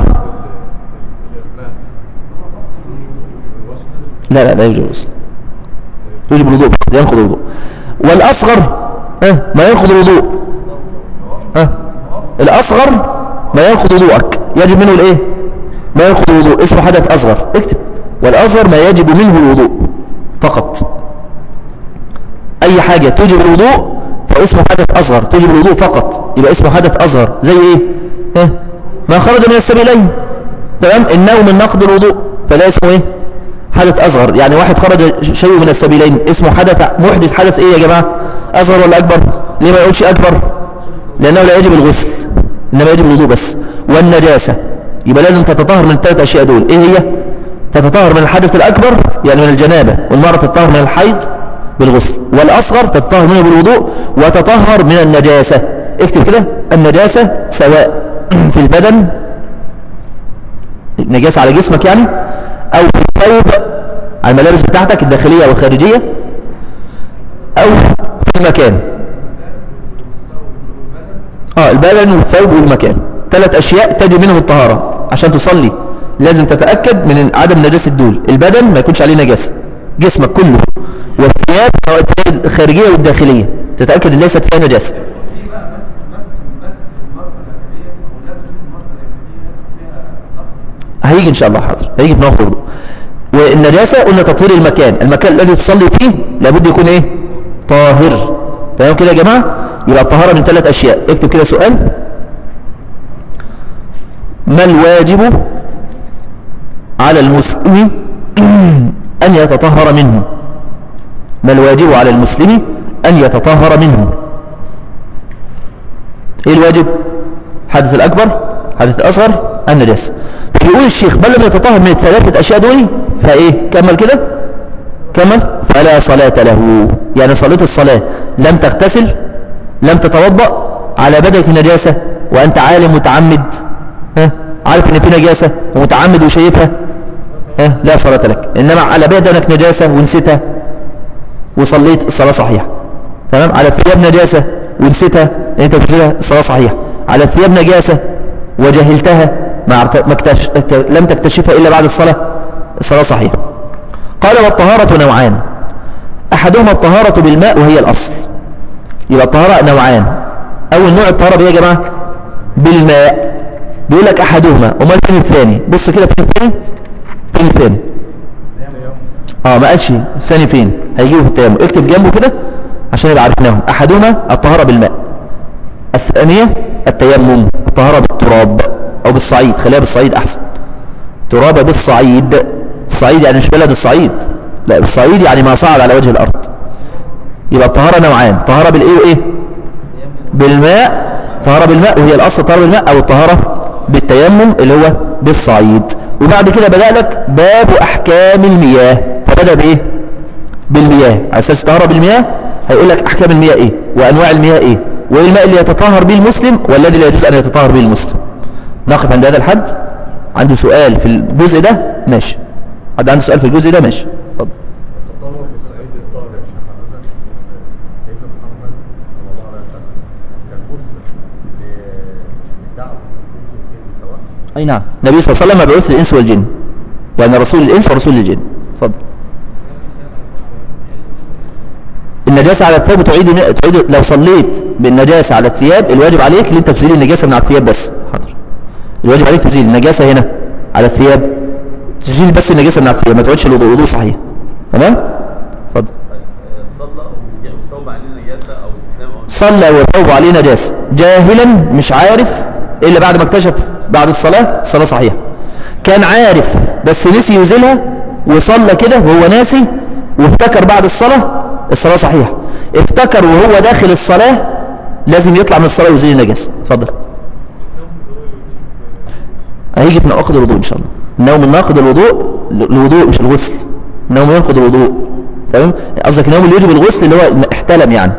لا لا لا يوجب الغسل يوجب الوضوء ينقض الوضوء والأصغر اه ما ينقض الوضوء اه الأصغر ما ينقض وضوءك يجب منه الايه ما ينقض الوضوء اسمه حدث أصغر اكتب والأصغر ما يجب منه الوضوء فقط أي حاجة توجب الوضوء فاسمه حدث أصغر توجب الوضوء فقط يبقى اسمه حدث أصغر زي ايه اه ما خرج من السبيلين تمام النوم من نقض الوضوء فلا اسمه ايه حدث أصغر يعني واحد خرج شيء من السبيلين اسمه حدث محدث حدث ايه يا جماعة أصغر ولا أكبر ليه ما يقولش أكبر لأنه لا يجب الغسل إنما يجب الوضوء بس والنجاسة يبقى لازم تتطهر من الثلاث أشياء دول ايه هي تتطهر من الحدث الأكبر يعني من الجنابة والمرة تتطهر من الحيض بالغسل والأصغر تتطهر منه بالوضوء وتطهر من النجاسة اكتب كده النجاسة سواء في البدن نجاسة على جسمك يعني او في الثوب على الملابس بتاعتك الداخلية او الخارجية او في المكان اه البدن والثوب والمكان ثلاث اشياء تجب منهم الطهارة عشان تصلي لازم تتأكد من عدم نجاسة دول البدن ما يكونش عليه نجاسة جسمك كله والثياب سواء الثياب الخارجية والداخلية تتأكد ان ليست فيها نجاسة هيجي ان شاء الله حاضر هيجي في نوع الوضوء والنجاسة قلنا تطهير المكان المكان الذي تصلي فيه لابد يكون ايه طاهر تمام كده يا جماعة يبقى الطهارة من ثلاث اشياء اكتب كده سؤال ما الواجب على المسلم أن يتطهر منه ما الواجب على المسلم أن يتطهر منه ايه الواجب حدث الأكبر حدث الأصغر النجاسة فيقول الشيخ بل لم يتطهر من الثلاثة أشياء دول فإيه كمل كده كمل فلا صلاة له يعني صليت الصلاة لم تغتسل لم تتوضأ على بدنك نجاسة وأنت عالم متعمد ها عارف ان في نجاسة ومتعمد وشايفها ها لا صلاة لك انما على بدنك نجاسة ونسيتها وصليت الصلاة صحيحة تمام على الثياب نجاسة ونسيتها انت بتنسيتها الصلاة صحيحة على الثياب نجاسة وجهلتها ما اعت- ما اكتش... لم تكتشفها الا بعد الصلاة الصلاة صحيحة قال والطهارة نوعان احدهما الطهارة بالماء وهي الاصل يبقى الطهارة نوعان اول نوع الطهارة بايه يا جماعة بالماء بيقول لك احدهما امال فين الثاني بص كده فين الثاني فين الثاني اه ما قالش الثاني فين هيجيبه في التيمم اكتب جنبه كده عشان يبقى عرفناهم احدهما الطهارة بالماء الثانية التيمم الطهارة بالتراب او بالصعيد خليها بالصعيد احسن تراب بالصعيد الصعيد يعني مش بلد الصعيد لا بالصعيد يعني ما صعد على وجه الارض يبقى الطهارة نوعان طهارة بالايه وايه بالماء طهارة بالماء وهي الاصل طهارة بالماء او الطهارة بالتيمم اللي هو بالصعيد وبعد كده بدأ لك باب احكام المياه فبدأ بايه بالمياه على اساس طهارة بالمياه هيقول لك احكام المياه ايه وانواع المياه ايه وايه الماء اللي يتطهر به المسلم والذي لا يجوز ان يتطهر به المسلم نقف عند هذا الحد عنده سؤال في الجزء ده ماشي حد عنده سؤال في الجزء ده ماشي اتفضل التطهر بالصعيد الطاهر سيدنا محمد صلى الله عليه وسلم كان مرسل لدعوة الإنس والجن سواء اي نعم النبي صلى الله عليه وسلم مبعوث للانس والجن يعني رسول الانس ورسول الجن اتفضل النجاسة على الثوب تعيد تعيد لو صليت بالنجاسة على الثياب الواجب عليك ان انت تزيل النجاسة من على الثياب بس حاضر الواجب عليك تزيل النجاسة هنا على الثياب تزيل بس النجاسة من على الثياب ما تقعدش الوضوء الوضوء صحيح تمام اتفضل صلى او صوب عليه نجاسه او استحمام او صلى وثوب عليه نجاسة جاهلا مش عارف إلا بعد ما اكتشف بعد الصلاة الصلاة صحيحة كان عارف بس نسي يزيلها وصلى كده وهو ناسي وافتكر بعد الصلاة الصلاة صحيحة افتكر وهو داخل الصلاة لازم يطلع من الصلاة ويزيل النجاسة اتفضل هيجي في ناقض الوضوء ان شاء الله النوم الناقض الوضوء الوضوء مش الغسل النوم ينقض الوضوء تمام قصدك النوم اللي يجب الغسل اللي هو احتلم يعني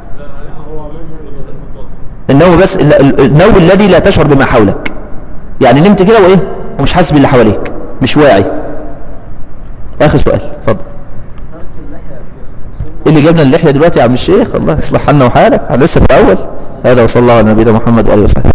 النوم بس ال- ال- النوم الذي لا تشعر بما حولك يعني نمت كده وايه ومش حاسس باللي حواليك مش واعي اخر سؤال اتفضل ايه اللي جابنا اللحيه دلوقتي يا عم الشيخ الله يصلح حالنا وحالك احنا لسه في الاول هذا وصلى الله على نبينا محمد واله وصحبه